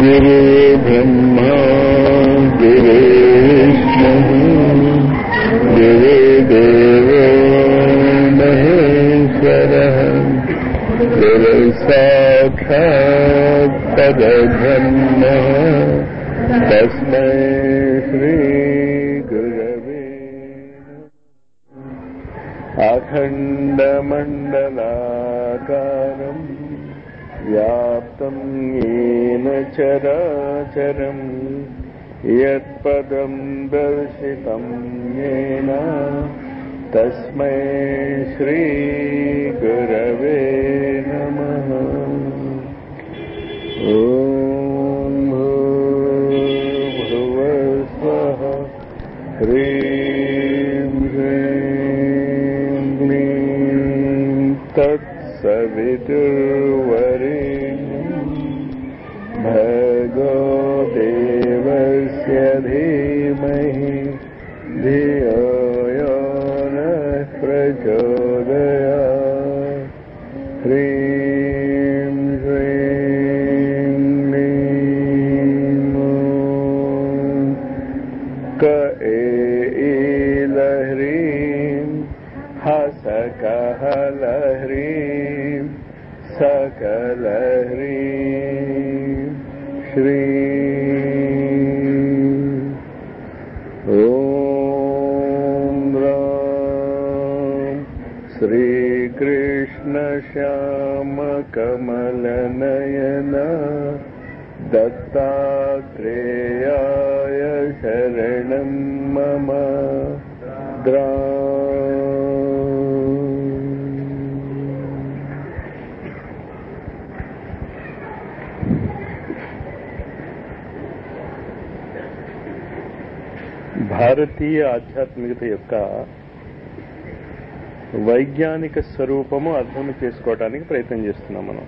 गुरु ब्रह्मा गुरु विष्णु गुरुदेवो महेश्वरः गुरु साक्षात् परब्रह्मः तस्मै श्रीगुरवे अखण्डमण्डलाकारम् व्याप्तं येन चराचरम् यत्पदं दर्शितं येन तस्मै श्रीगुरवे नमः ॐ भूर्भुवस्वः ह्रीं ह्रीं क्लीं तत्सवितुर्वरेण्यम् भगो देवस्य धीमहि धियो यो नः प्रचोदयात् ह्रीं श्रीं क्लीं ॐ क एलह्रीं हसकहलह्रीं सकलह्रीं श्री ॐ राम श्रीकृष्णश्यामकमलनयन दत्तात्रेयाय शरणं मम द्रा భారతీయ ఆధ్యాత్మికత యొక్క వైజ్ఞానిక స్వరూపము అర్థం చేసుకోవడానికి ప్రయత్నం చేస్తున్నాం మనం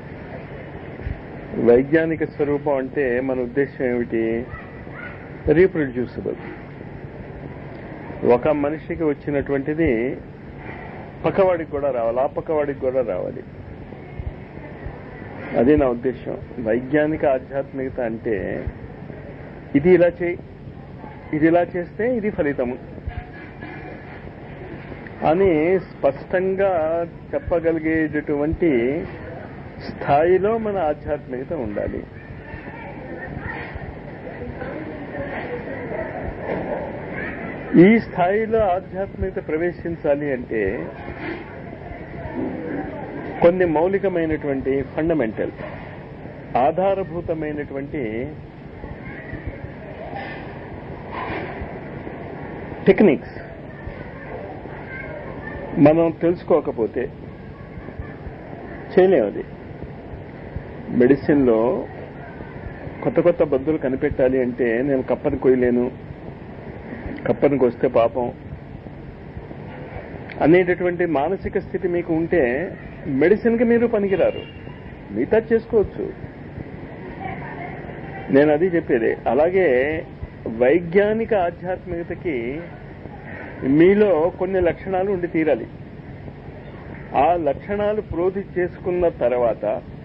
వైజ్ఞానిక స్వరూపం అంటే మన ఉద్దేశం ఏమిటి రీప్రొడ్యూసిబుల్ ఒక మనిషికి వచ్చినటువంటిది పక్కవాడికి కూడా రావాలి ఆ పక్కవాడికి కూడా రావాలి అదే నా ఉద్దేశం వైజ్ఞానిక ఆధ్యాత్మికత అంటే ఇది ఇలా చేయి ఇది ఇలా చేస్తే ఇది ఫలితము అని స్పష్టంగా చెప్పగలిగేటటువంటి స్థాయిలో మన ఆధ్యాత్మికత ఉండాలి ఈ స్థాయిలో ఆధ్యాత్మికత ప్రవేశించాలి అంటే కొన్ని మౌలికమైనటువంటి ఫండమెంటల్ ఆధారభూతమైనటువంటి టెక్నిక్స్ మనం తెలుసుకోకపోతే చేయలేం అది మెడిసిన్లో కొత్త కొత్త బద్దులు కనిపెట్టాలి అంటే నేను కప్పని కొయ్యలేను కప్పనికి వస్తే పాపం అనేటటువంటి మానసిక స్థితి మీకు ఉంటే మెడిసిన్కి మీరు పనికిరారు మిగతా చేసుకోవచ్చు నేను అది చెప్పేది అలాగే వైజ్ఞానిక ఆధ్యాత్మికతకి మీలో కొన్ని లక్షణాలు ఉండి తీరాలి ఆ లక్షణాలు ప్రోధి చేసుకున్న తర్వాత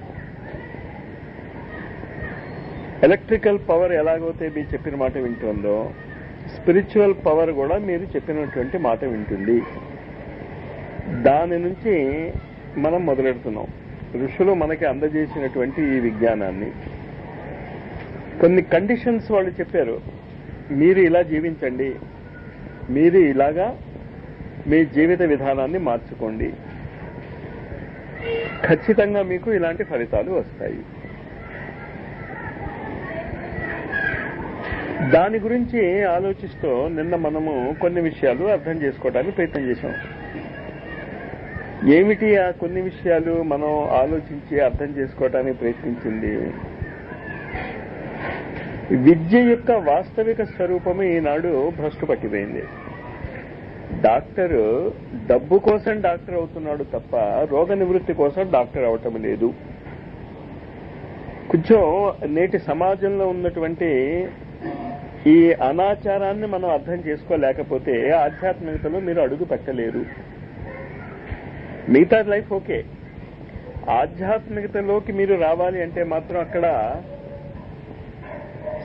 ఎలక్ట్రికల్ పవర్ ఎలాగైతే మీరు చెప్పిన మాట వింటుందో స్పిరిచువల్ పవర్ కూడా మీరు చెప్పినటువంటి మాట వింటుంది దాని నుంచి మనం మొదలెడుతున్నాం ఋషులు మనకి అందజేసినటువంటి ఈ విజ్ఞానాన్ని కొన్ని కండిషన్స్ వాళ్ళు చెప్పారు మీరు ఇలా జీవించండి మీరు ఇలాగా మీ జీవిత విధానాన్ని మార్చుకోండి ఖచ్చితంగా మీకు ఇలాంటి ఫలితాలు వస్తాయి దాని గురించి ఆలోచిస్తూ నిన్న మనము కొన్ని విషయాలు అర్థం చేసుకోవడానికి ప్రయత్నం చేశాం ఏమిటి ఆ కొన్ని విషయాలు మనం ఆలోచించి అర్థం చేసుకోవడానికి ప్రయత్నించింది విద్య యొక్క వాస్తవిక స్వరూపము ఈనాడు భ్రష్టు పట్టిపోయింది డాక్టర్ డబ్బు కోసం డాక్టర్ అవుతున్నాడు తప్ప రోగ నివృత్తి కోసం డాక్టర్ అవటం లేదు కొంచెం నేటి సమాజంలో ఉన్నటువంటి ఈ అనాచారాన్ని మనం అర్థం చేసుకోలేకపోతే ఆధ్యాత్మికతలో మీరు అడుగు పెట్టలేరు మిగతా లైఫ్ ఓకే ఆధ్యాత్మికతలోకి మీరు రావాలి అంటే మాత్రం అక్కడ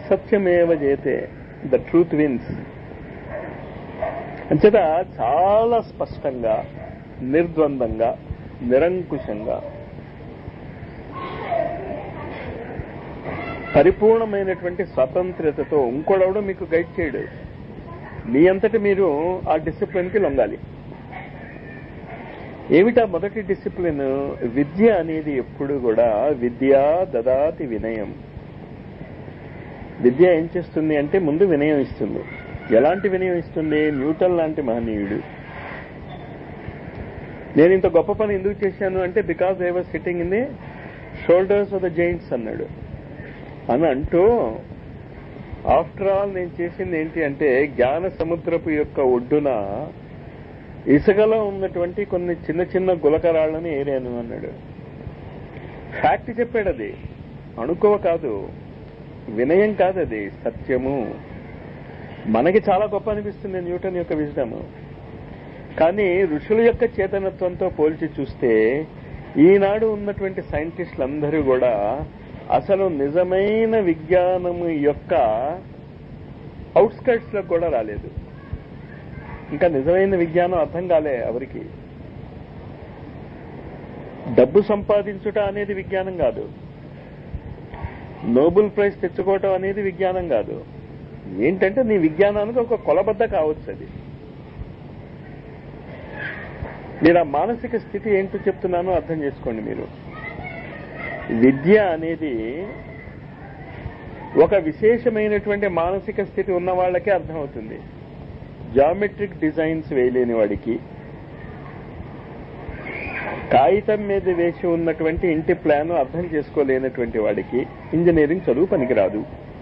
సత్యమేవ చేతే ద ట్రూత్ విన్స్ అంచేత చాలా స్పష్టంగా నిర్ద్వందంగా నిరంకుశంగా పరిపూర్ణమైనటువంటి స్వతంత్రతతో ఇంకోడెవడో మీకు గైడ్ చేయడు మీ అంతటి మీరు ఆ డిసిప్లిన్ కి లొంగాలి ఏమిటా మొదటి డిసిప్లిన్ విద్య అనేది ఎప్పుడు కూడా విద్య దదాతి వినయం విద్య ఏం చేస్తుంది అంటే ముందు వినయం ఇస్తుంది ఎలాంటి వినయం ఇస్తుంది న్యూటన్ లాంటి మహనీయుడు నేను ఇంత గొప్ప పని ఎందుకు చేశాను అంటే because I was sitting in the shoulders of the giants అన్నాడు అని అంటూ ఆఫ్టర్ ఆల్ నేను చేసింది ఏంటి అంటే జ్ఞాన సముద్రపు యొక్క ఒడ్డున ఇసుకలో ఉన్నటువంటి కొన్ని చిన్న చిన్న గులకరాళ్ళని ఏరాను అన్నాడు ఫ్యాక్ట్ చెప్పాడు అది అణుకోవ కాదు వినయం కాదు అది సత్యము మనకి చాలా గొప్ప అనిపిస్తుంది న్యూటన్ యొక్క విజడము కానీ ఋషుల యొక్క చేతనత్వంతో పోల్చి చూస్తే ఈనాడు ఉన్నటువంటి సైంటిస్టులందరూ కూడా అసలు నిజమైన విజ్ఞానము యొక్క అవుట్స్కర్ట్స్ లో కూడా రాలేదు ఇంకా నిజమైన విజ్ఞానం అర్థం కాలే ఎవరికి డబ్బు సంపాదించుట అనేది విజ్ఞానం కాదు నోబెల్ ప్రైజ్ తెచ్చుకోవటం అనేది విజ్ఞానం కాదు ఏంటంటే నీ విజ్ఞానానికి ఒక కొలబద్ద కావచ్చు అది మీరు ఆ మానసిక స్థితి ఏంటో చెప్తున్నానో అర్థం చేసుకోండి మీరు విద్య అనేది ఒక విశేషమైనటువంటి మానసిక స్థితి ఉన్న వాళ్ళకే అర్థమవుతుంది జామెట్రిక్ డిజైన్స్ వేయలేని వాడికి కాగితం మీద వేసి ఉన్నటువంటి ఇంటి ప్లాన్ అర్థం చేసుకోలేనటువంటి వాడికి ఇంజనీరింగ్ చదువు పనికిరాదు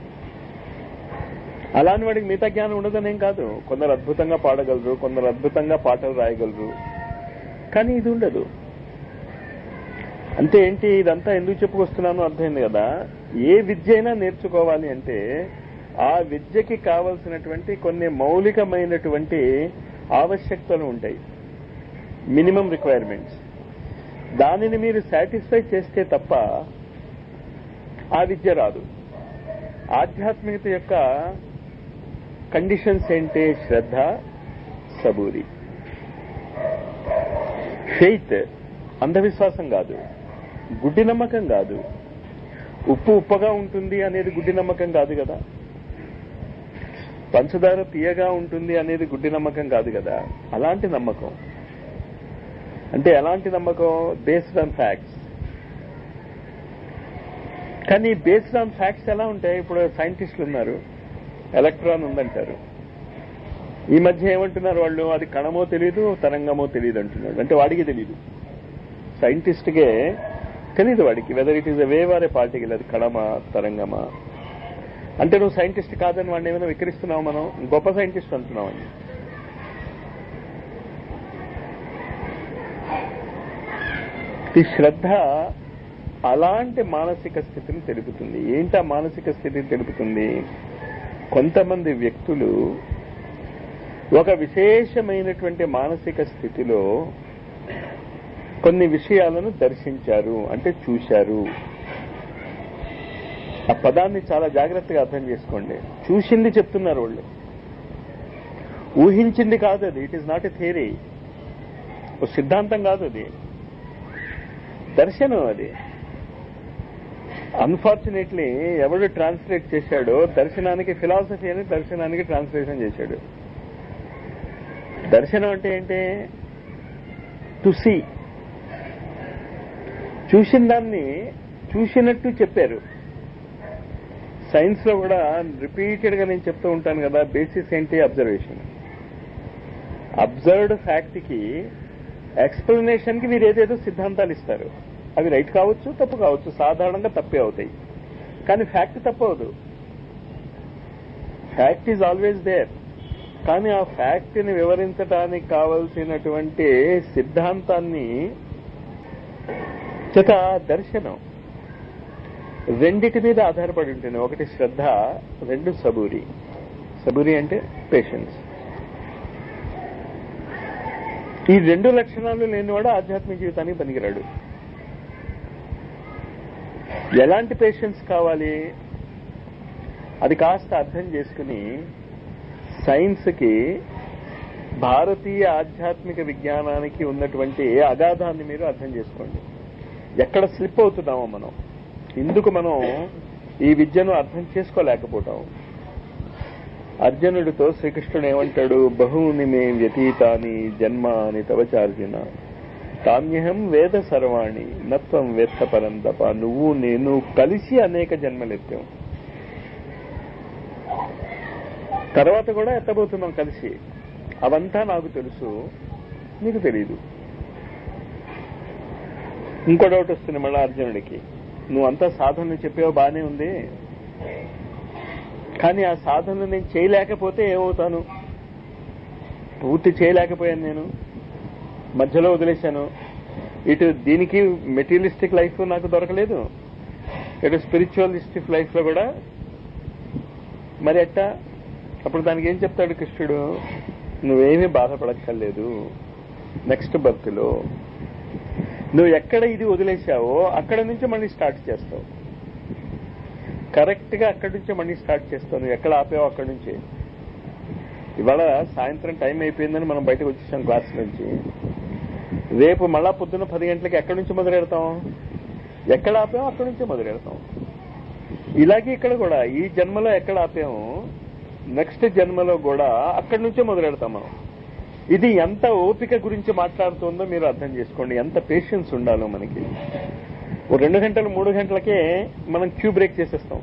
అలాంటి వాడికి మిగతా జ్ఞానం ఉండదనేం కాదు కొందరు అద్భుతంగా పాడగలరు కొందరు అద్భుతంగా పాటలు రాయగలరు కానీ ఇది ఉండదు అంటే ఏంటి ఇదంతా ఎందుకు చెప్పుకొస్తున్నానో అర్థమైంది కదా ఏ విద్య అయినా నేర్చుకోవాలి అంటే ఆ విద్యకి కావలసినటువంటి కొన్ని మౌలికమైనటువంటి ఆవశ్యకతలు ఉంటాయి మినిమం రిక్వైర్మెంట్స్ దానిని మీరు సాటిస్ఫై చేస్తే తప్ప ఆ విద్య రాదు ఆధ్యాత్మికత యొక్క కండిషన్స్ ఏంటి శ్రద్ధ సబూరి ఫెయిత్ అంధవిశ్వాసం కాదు గుడ్డి నమ్మకం కాదు ఉప్పు ఉప్పగా ఉంటుంది అనేది గుడ్డి నమ్మకం కాదు కదా పంచదార తీయగా ఉంటుంది అనేది గుడ్డి నమ్మకం కాదు కదా అలాంటి నమ్మకం అంటే ఎలాంటి నమ్మకం బేస్డ్ ఆన్ ఫ్యాక్ట్స్ కానీ బేస్డ్ ఆన్ ఫ్యాక్ట్స్ ఎలా ఉంటాయి ఇప్పుడు సైంటిస్టులు ఉన్నారు ఎలక్ట్రాన్ ఉందంటారు ఈ మధ్య ఏమంటున్నారు వాళ్ళు అది కణమో తెలియదు తరంగమో తెలియదు అంటున్నాడు అంటే వాడికి తెలియదు సైంటిస్ట్కే తెలియదు వాడికి whether it is a wave or a particle అది కణమా తరంగమా అంటే నువ్వు సైంటిస్ట్ కాదని వాడిని ఏమైనా వికరిస్తున్నావు మనం గొప్ప సైంటిస్ట్ అంటున్నామని ఈ శ్రద్ధ అలాంటి మానసిక స్థితిని తెలుపుతుంది ఏంటి ఆ మానసిక స్థితిని తెలుపుతుంది కొంతమంది వ్యక్తులు ఒక విశేషమైనటువంటి మానసిక స్థితిలో కొన్ని విషయాలను దర్శించారు అంటే చూశారు ఆ పదాన్ని చాలా జాగ్రత్తగా అర్థం చేసుకోండి చూసింది చెప్తున్నారు వాళ్ళు ఊహించింది కాదు అది it is not a theory ఓ సిద్ధాంతం కాదు అది దర్శనం అది అన్ఫార్చునేట్లీ ఎవడు ట్రాన్స్లేట్ చేశాడో దర్శనానికి ఫిలాసఫీ అని దర్శనానికి ట్రాన్స్లేషన్ చేశాడు దర్శనం అంటే ఏంటి టు సీ చూసిన దాన్ని చూసినట్టు చెప్పారు సైన్స్ లో కూడా రిపీటెడ్ గా నేను చెప్తూ ఉంటాను కదా బేసిస్ ఏంటి అబ్జర్వేషన్ అబ్జర్వ్డ్ ఫ్యాక్ట్ కి ఎక్స్ప్లెనేషన్ కి మీరు ఏదేదో సిద్ధాంతాలు ఇస్తారు అవి రైట్ కావచ్చు తప్పు కావచ్చు సాధారణంగా తప్పే అవుతాయి కానీ ఫ్యాక్ట్ తప్పవదు ఫ్యాక్ట్ ఈజ్ ఆల్వేస్ దేర్ కానీ ఆ ఫ్యాక్ట్ ని వివరించడానికి కావలసినటువంటి సిద్ధాంతాన్ని చేత దర్శనం రెండిటి మీద ఆధారపడి ఉంటుంది ఒకటి శ్రద్ధ రెండు సబూరి సబూరి అంటే పేషెన్స్ ఈ రెండు లక్షణాలు లేనివాడు ఆధ్యాత్మిక జీవితానికి పనికిరాడు ఎలాంటి పేషెన్స్ కావాలి అది కాస్త అర్థం చేసుకుని సైన్స్కి భారతీయ ఆధ్యాత్మిక విజ్ఞానానికి ఉన్నటువంటి అగాధాన్ని మీరు అర్థం చేసుకోండి ఎక్కడ స్లిప్ అవుతున్నామో మనం ఇందుకు మనం ఈ విద్యను అర్థం చేసుకోలేకపోతాం అర్జునుడితో శ్రీకృష్ణుడు ఏమంటాడు బహూని మే వ్యతీతాని జన్మాని తవచార్జున కామ్యహం వేద సర్వాణి నత్వం వేత్త పరంతప నువ్వు నేను కలిసి అనేక జన్మలెత్తాం తర్వాత కూడా ఎత్తబోతున్నాం కలిసి అవంతా నాకు తెలుసు నీకు తెలీదు ఇంకో డౌట్ వస్తుంది మళ్ళా అర్జునుడికి నువ్వు అంతా సాధనలు చెప్పావు బానే ఉంది కానీ ఆ సాధనలు నేను చేయలేకపోతే ఏమవుతాను పూర్తి చేయలేకపోయాను నేను మధ్యలో వదిలేశాను ఇటు దీనికి మెటీరియలిస్టిక్ లైఫ్ నాకు దొరకలేదు ఇటు స్పిరిచువలిస్టిక్ లైఫ్ లో కూడా మరి ఎట్టా అప్పుడు దానికి ఏం చెప్తాడు కృష్ణుడు నువ్వేమీ బాధపడక్కర్లేదు నెక్స్ట్ బర్త్ లో నువ్వు ఎక్కడ ఇది వదిలేశావో అక్కడ నుంచి మళ్ళీ స్టార్ట్ చేస్తావు కరెక్ట్ గా అక్కడి నుంచి మళ్ళీ స్టార్ట్ చేస్తావు నువ్వు ఎక్కడ ఆపావో అక్కడి నుంచి ఇవాళ సాయంత్రం టైం అయిపోయిందని మనం బయటకు వచ్చేసాం క్లాస్ నుంచి రేపు మళ్ళా పొద్దున్న పది గంటలకి ఎక్కడి నుంచి మొదలెడతాం ఎక్కడ ఆపామో అక్కడి నుంచే మొదలెడతాం ఇలాగే ఇక్కడ కూడా ఈ జన్మలో ఎక్కడ ఆపామో నెక్స్ట్ జన్మలో కూడా అక్కడి నుంచే మొదలెడతాం మనం ఇది ఎంత ఓపిక గురించి మాట్లాడుతుందో మీరు అర్థం చేసుకోండి ఎంత పేషెన్స్ ఉండాలో మనకి ఓ రెండు గంటలు మూడు గంటలకే మనం క్యూ బ్రేక్ చేసేస్తాం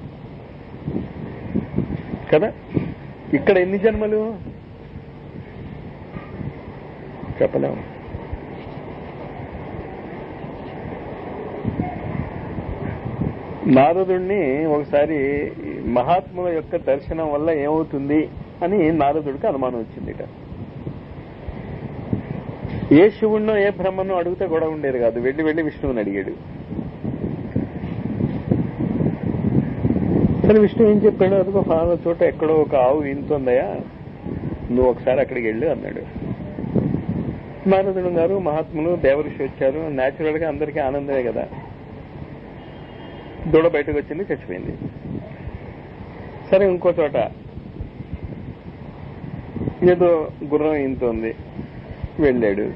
కదా ఇక్కడ ఎన్ని జన్మలు చెప్పలేము నారదుడిని ఒకసారి మహాత్ముల యొక్క దర్శనం వల్ల ఏమవుతుంది అని నారదుడికి అనుమానం వచ్చిందిట ఏ శివుణ్ణో ఏ బ్రహ్మను అడిగితే కూడా ఉండేది కాదు వెళ్ళి వెళ్ళి విష్ణువుని అడిగాడు సరే విష్ణు ఏం చెప్పాడు అదిగో ఫలానా చోట ఎక్కడో ఒక ఆవు ఈనుతోందయా నువ్వు ఒకసారి అక్కడికి వెళ్ళు అన్నాడు నారదుడు గారు మహాత్ములు దేవఋషి వచ్చారు న్యాచురల్ గా అందరికీ ఆనందమే కదా దూడ బయటకు వచ్చింది చచ్చిపోయింది సరే ఇంకో చోట ఏదో గుర్రం ఈంతోంది వెళ్ళాడు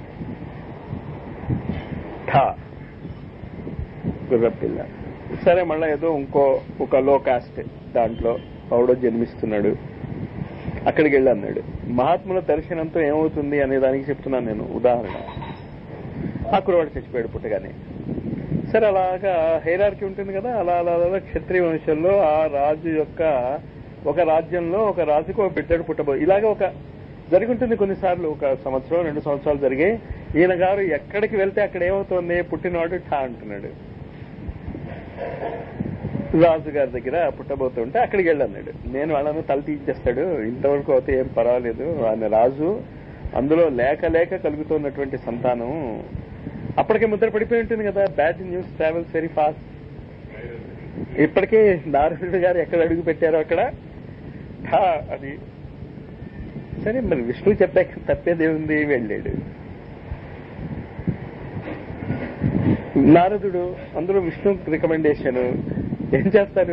ఠా గుర్రపిల్ల సరే మళ్ళా ఏదో ఇంకో ఒక లో కాస్ట్ దాంట్లో ఆవిడ జన్మిస్తున్నాడు అక్కడికి వెళ్ళి అన్నాడు మహాత్ముల దర్శనంతో ఏమవుతుంది అనే దానికి చెప్తున్నాను నేను ఉదాహరణ ఆ కురవాడు చచ్చిపోయాడు పుట్టగానే సరే అలాగా హైరార్కి ఉంటుంది కదా అలా అలా అలా క్షత్రియ వంశంలో ఆ రాజు యొక్క ఒక రాజ్యంలో ఒక రాజుకు ఒక బిడ్డడు పుట్టబో ఇలాగ ఒక జరుగుంటుంది కొన్నిసార్లు ఒక సంవత్సరం రెండు సంవత్సరాలు జరిగాయి ఈయన గారు ఎక్కడికి వెళ్తే అక్కడ ఏమవుతోంది పుట్టినవాడు ఠా అంటున్నాడు రాజు గారి దగ్గర పుట్టబోతుంటే అక్కడికి వెళ్ళన్నాడు నేను వాళ్ళను తల తీయించేస్తాడు ఇంతవరకు అయితే ఏం పర్వాలేదు ఆయన రాజు అందులో లేక లేక కలుగుతున్నటువంటి సంతానం అప్పటికే ముద్ర పడిపోయి ఉంటుంది కదా bad news travels very fast ఇప్పటికే నారదుడు గారు ఎక్కడ అడుగు పెట్టారో అక్కడ ఠా అది సరే మరి విష్ణువు చెప్పాక తప్పేదేముంది వెళ్ళాడు నారదుడు అందులో విష్ణు రికమెండేషన్ ఏం చేస్తారు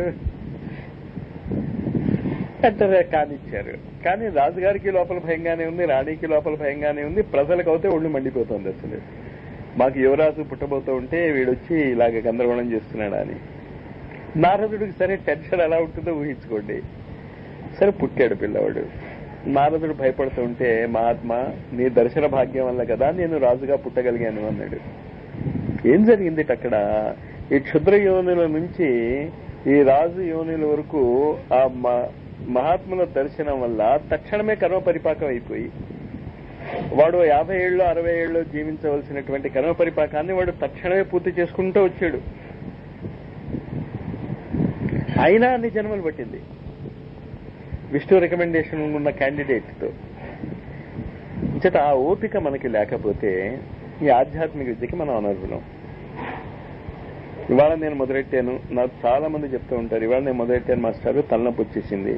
అంటే కానిచ్చారు కానీ రాజుగారికి లోపల భయంగానే ఉంది రాణికి లోపల భయంగానే ఉంది ప్రజలకు అయితే ఒళ్ళు మండిపోతుంది అసలు మాకు యువరాజు పుట్టబోతూ ఉంటే వీడొచ్చి ఇలాగ గందరగోళం చేస్తున్నాడా అని నారదుడికి సరే టెన్షన్ ఎలా ఉంటుందో ఊహించుకోండి సరే పుట్టాడు పిల్లవాడు నారదుడు భయపడుతూ ఉంటే మహాత్మా నీ దర్శన భాగ్యం వల్ల కదా నేను రాజుగా పుట్టగలిగాను అన్నాడు ఏం జరిగింది అక్కడ ఈ క్షుద్ర యోనుల నుంచి ఈ రాజు యోనుల వరకు ఆ మహాత్ముల దర్శనం వల్ల తక్షణమే కర్మ పరిపాకం అయిపోయి వాడు యాభై ఏళ్ళు అరవై ఏళ్ళు జీవించవలసినటువంటి కర్మ పరిపాకాన్ని వాడు తక్షణమే పూర్తి చేసుకుంటూ వచ్చాడు అయినా అన్ని జన్మలు పట్టింది విష్ణు రికమెండేషన్ ఉన్న క్యాండిడేట్ తో చేత ఆ ఓపిక మనకి లేకపోతే ఈ ఆధ్యాత్మిక విద్యకి మనం అనర్హులం ఇవాళ నేను మొదలెట్టాను నాకు చాలా మంది చెప్తూ ఉంటారు ఇవాళ నేను మొదలెట్టాను మాస్టర్ తలనొప్పి వచ్చేసింది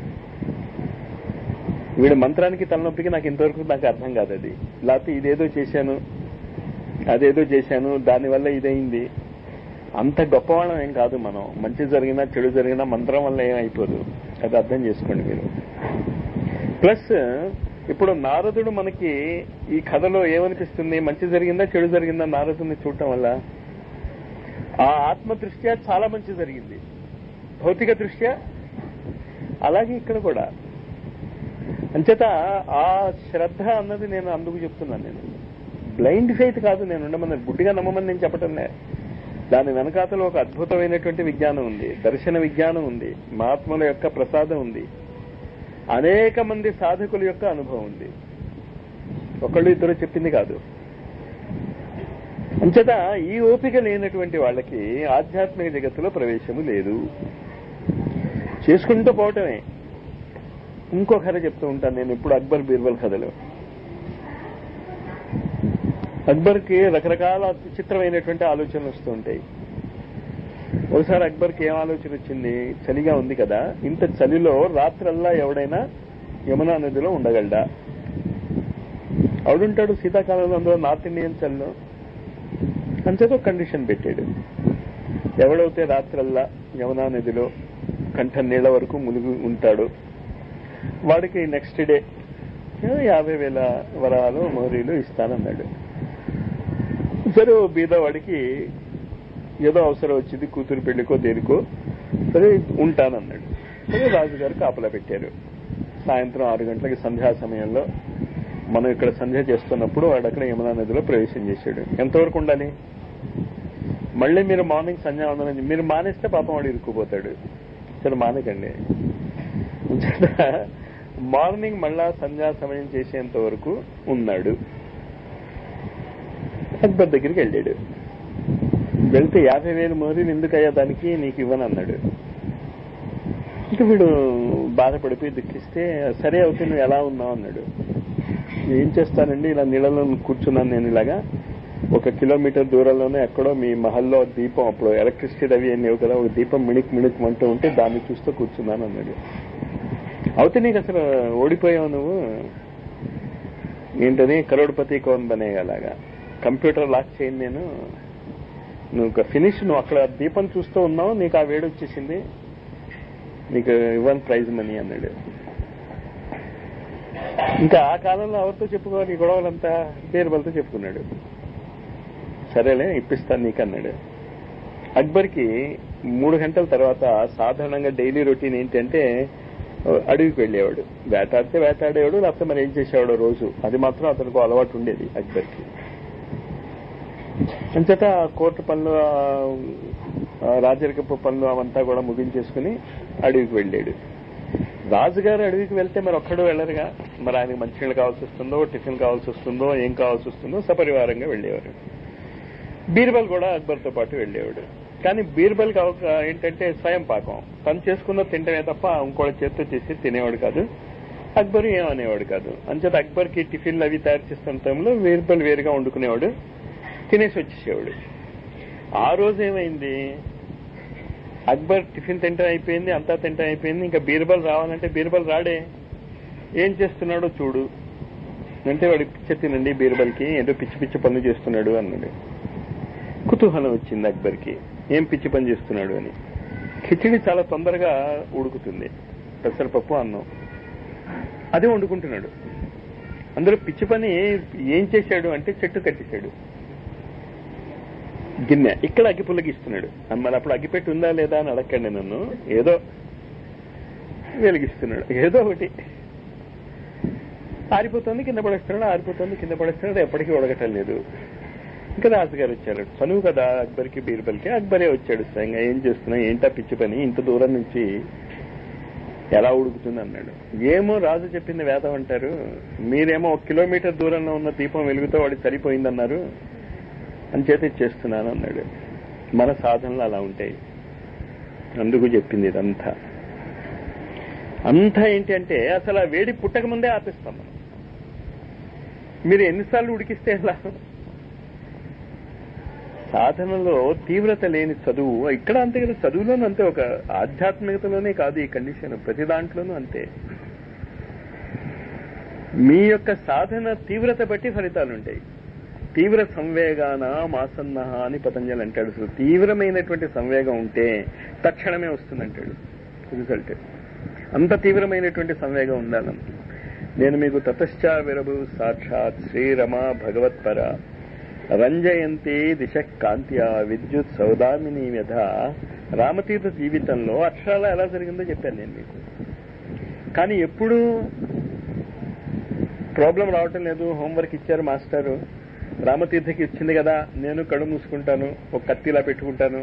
వీడి మంత్రానికి తలనొప్పికి నాకు ఇంతవరకు నాకు అర్థం కాదు అది లేకపోతే ఇదేదో చేశాను అదేదో చేశాను దానివల్ల ఇదైంది అంత గొప్పవాళ్ళం ఏం కాదు మనం మంచి జరిగినా చెడు జరిగినా మంత్రం వల్ల ఏం అయిపోదు అది అర్థం చేసుకోండి మీరు ప్లస్ ఇప్పుడు నారదుడు మనకి ఈ కథలో ఏమనిపిస్తుంది మంచి జరిగిందా చెడు జరిగిందా నారదుని చూడటం వల్ల ఆ ఆత్మ దృష్ట్యా చాలా మంచి జరిగింది భౌతిక దృష్ట్యా అలాగే ఇక్కడ కూడా అంచేత ఆ శ్రద్ధ అన్నది నేను అందుకు చెప్తున్నాను నేను బ్లైండ్ ఫెయిత్ కాదు నేను ఉండమని గుడ్డిగా నమ్మమని నేను చెప్పటంలే దాని వెనకాతలో ఒక అద్భుతమైనటువంటి విజ్ఞానం ఉంది దర్శన విజ్ఞానం ఉంది మహాత్ముల యొక్క ప్రసాదం ఉంది అనేక మంది సాధకుల యొక్క అనుభవం ఉంది ఒకళ్ళు ఇద్దరు చెప్పింది కాదు అంచేత ఈ ఓపిక లేనటువంటి వాళ్ళకి ఆధ్యాత్మిక జగత్తులో ప్రవేశము లేదు చేసుకుంటూ పోవటమే ఇంకో కథ చెప్తూ ఉంటాను నేను ఇప్పుడు అక్బర్ బీర్బల్ కథలు అక్బర్కి రకరకాల విచిత్రమైనటువంటి ఆలోచనలు వస్తూ ఉంటాయి ఒకసారి అక్బర్కి ఏం ఆలోచన వచ్చింది చలిగా ఉంది కదా ఇంత చలిలో రాత్రల్లా ఎవడైనా యమునా నదిలో ఉండగలడా ఆవిడుంటాడు శీతాకాలంలో అందులో నార్త్ ఇండియన్ చలిలో అంతేతో కండిషన్ పెట్టాడు ఎవడైతే రాత్రల్లా యమునా నదిలో కంఠ నీళ్ల వరకు మునిగి ఉంటాడు వాడికి నెక్స్ట్ డే యాభై వేల వరాలు మోరీలు ఇస్తానన్నాడు సరే ఓ బీదవాడికి ఏదో అవసరం వచ్చింది కూతురు పెళ్లికో దేనికో సరే ఉంటానన్నాడు సరే రాజుగారు కాపలా పెట్టారు సాయంత్రం ఆరు గంటలకి సంధ్యా సమయంలో మనం ఇక్కడ సంధ్య చేస్తున్నప్పుడు వాడు అక్కడ యమునా నదిలో ప్రవేశం చేశాడు ఎంతవరకు ఉండాలి మళ్ళీ మీరు మార్నింగ్ సంధ్యావందనం మీరు మానేస్తే పాపం వాడు ఇరుక్కుపోతాడు సరే మానకండి మార్నింగ్ మళ్ళా సంధ్యా సమయం చేసేంత వరకు ఉన్నాడు అక్బర్ దగ్గరికి వెళ్ళాడు వెళ్తే యాభై వేలు మోరీలు ఎందుకయ్యా దానికి నీకు ఇవ్వను అన్నాడు ఇంకా వీడు బాధపడిపోయి దుఃఖిస్తే సరే అవుతే నువ్వు ఎలా ఉన్నావు అన్నాడు ఏం చేస్తానండి ఇలా నీళ్ళలో కూర్చున్నాను నేను ఇలాగా ఒక కిలోమీటర్ దూరంలోనే ఎక్కడో మీ మహల్లో దీపం అప్పుడు ఎలక్ట్రిసిటీ అవి ఏం లేవు కదా ఒక దీపం మిణిక్ మిణిక్ అంటూ ఉంటే దాన్ని చూస్తూ కూర్చున్నాను అన్నాడు అవుతే నీకు అసలు ఓడిపోయావు నువ్వు ఏంటది కరోడ్పతి కోన్ బనేగలాగా కంప్యూటర్ లాక్ చేయండి నేను నువ్వు ఫినిష్ నువ్వు అక్కడ దీపం చూస్తూ ఉన్నావు నీకు ఆ వేడి వచ్చేసింది నీకు ఇవ్వని ప్రైజ్ మనీ అన్నాడు ఇంకా ఆ కాలంలో ఎవరితో చెప్పుకోవాలి ఈ గొడవలంతా బీర్బల్తో చెప్పుకున్నాడు సరేలే ఇప్పిస్తాను నీకు అన్నాడు అక్బర్కి మూడు గంటల తర్వాత సాధారణంగా డైలీ రొటీన్ ఏంటంటే అడవికి వెళ్ళేవాడు వేటాడితే వేటాడేవాడు లేకపోతే మరి ఏం చేసేవాడు రోజు అది మాత్రం అతనికి అలవాటు ఉండేది అక్బర్కి అంచేత కోర్టు పనులు రాజరికపు పనులు అవంతా కూడా ముగించేసుకుని అడవికి వెళ్ళాడు రాజుగారు అడవికి వెళ్తే మరి ఒక్కడు వెళ్ళరుగా మరి ఆయనకు మంచినీళ్ళు కావాల్సి వస్తుందో టిఫిన్ కావాల్సి వస్తుందో ఏం కావాల్సి వస్తుందో సపరివారంగా వెళ్ళేవారు బీర్బల్ కూడా అక్బర్తో పాటు వెళ్ళేవాడు కానీ బీర్బల్ ఏంటంటే స్వయం పాకం తను చేసుకున్న తింటమే తప్ప ఇంకోటి చేత్తో చేసి తినేవాడు కాదు అక్బర్ ఏమనేవాడు కాదు అంచేత అక్బర్కి టిఫిన్లు అవి తయారు చేస్తున్న టైంలో బీర్బల్ వేరుగా వండుకునేవాడు తినేసి వచ్చేసేవాడు ఆ రోజు ఏమైంది అక్బర్ టిఫిన్ తింటం అయిపోయింది అంతా తింటం అయిపోయింది ఇంకా బీర్బల్ రావాలంటే బీర్బల్ రాడే ఏం చేస్తున్నాడో చూడు అంటే వాడి పిచ్చ తినండి బీర్బల్కి ఏదో పిచ్చి పిచ్చి పనులు చేస్తున్నాడు అన్నాడు కుతూహలం వచ్చింది అక్బర్కి ఏం పిచ్చి పని చేస్తున్నాడు అని కిచిడి చాలా తొందరగా ఉడుకుతుంది పెసరపప్పు అన్నం అదే వండుకుంటున్నాడు అందులో పిచ్చి పని ఏం చేశాడు అంటే చెట్టు కట్టేశాడు గిన్నె ఇక్కడ అగ్గిపుల్లకి ఇస్తున్నాడు మరి అప్పుడు అగ్గిపెట్టి ఉందా లేదా అని అడగండి నన్ను ఏదో వెలిగిస్తున్నాడు ఏదో ఒకటి ఆరిపోతుంది కింద పడేస్తున్నాడు ఆరిపోతుంది కింద పడేస్తున్నాడు ఎప్పటికీ ఉడగటం లేదు ఇంకా రాజుగారు వచ్చారు చనువు కదా అక్బర్కి బీర్బల్కి అక్బరే వచ్చాడు స్వయంగా ఏం చేస్తున్నా ఏంటా పిచ్చి పని ఇంత దూరం నుంచి ఎలా ఉడుకుతుంది అన్నాడు ఏమో రాజు చెప్పింది వేదం అంటారు మీరేమో ఒక కిలోమీటర్ దూరంలో ఉన్న దీపం వెలుగుతో వాడికి సరిపోయిందన్నారు అంచేత చేస్తున్నాను అన్నాడు మన సాధనలు అలా ఉంటాయి అందుకు చెప్పింది ఇదంతా అంతా ఏంటి అంటే అసలు ఆ వేడి పుట్టక ముందే ఆపిస్తాం మనం మీరు ఎన్నిసార్లు ఉడికిస్తే ఎలా సాధనలో తీవ్రత లేని చదువు ఇక్కడ అంతే కదా చదువులోనూ అంతే ఒక ఆధ్యాత్మికతలోనే కాదు ఈ కండిషన్ ప్రతి దాంట్లోనూ అంతే మీ యొక్క సాధన తీవ్రత బట్టి ఫలితాలు ఉంటాయి తీవ్ర సంవేగాన మాసన్న అని పతంజలి అంటాడు అసలు తీవ్రమైనటువంటి సంవేగం ఉంటే తక్షణమే వస్తుందంటాడు రిజల్ట్ అంత తీవ్రమైనటువంటి సంవేగం ఉండాలని నేను మీకు తతశ్చా విరభు సాక్షాత్ శ్రీరమ భగవత్పర రంజయంతి దిశ కాంత్య విద్యుత్ సౌదామిని వ్యధ రామతీర్థ జీవితంలో అక్షరాల ఎలా జరిగిందో చెప్పాను నేను మీకు కానీ ఎప్పుడు ప్రాబ్లం రావటం లేదు హోంవర్క్ ఇచ్చారు మాస్టారు రామతీర్థకి ఇచ్చింది కదా నేను కడు మూసుకుంటాను ఒక కత్తిలా పెట్టుకుంటాను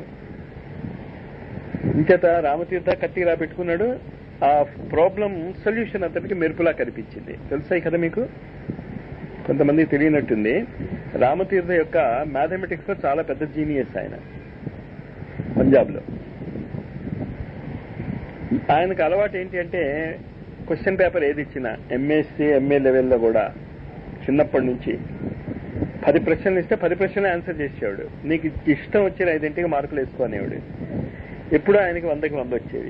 ఇంచేత రామతీర్థ కత్తిలా పెట్టుకున్నాడు ఆ ప్రాబ్లం సొల్యూషన్ అతనికి మెరుపులా కనిపించింది తెలుసాయి కదా మీకు కొంతమంది తెలియనట్టుంది రామతీర్థ యొక్క మ్యాథమెటిక్స్ లో చాలా పెద్ద జీనియస్ ఆయన పంజాబ్ లో ఆయనకు అలవాటు ఏంటి అంటే క్వశ్చన్ పేపర్ ఏది ఇచ్చినా ఎంఎస్సి ఎంఏ లెవెల్లో కూడా చిన్నప్పటి నుంచి పది ప్రశ్నలు ఇస్తే పది ప్రశ్నలు ఆన్సర్ చేసేవాడు నీకు ఇష్టం వచ్చిన ఐదింటికి మార్కులు వేసుకోనేవాడు ఎప్పుడు ఆయనకి వందకి వంద వచ్చేవి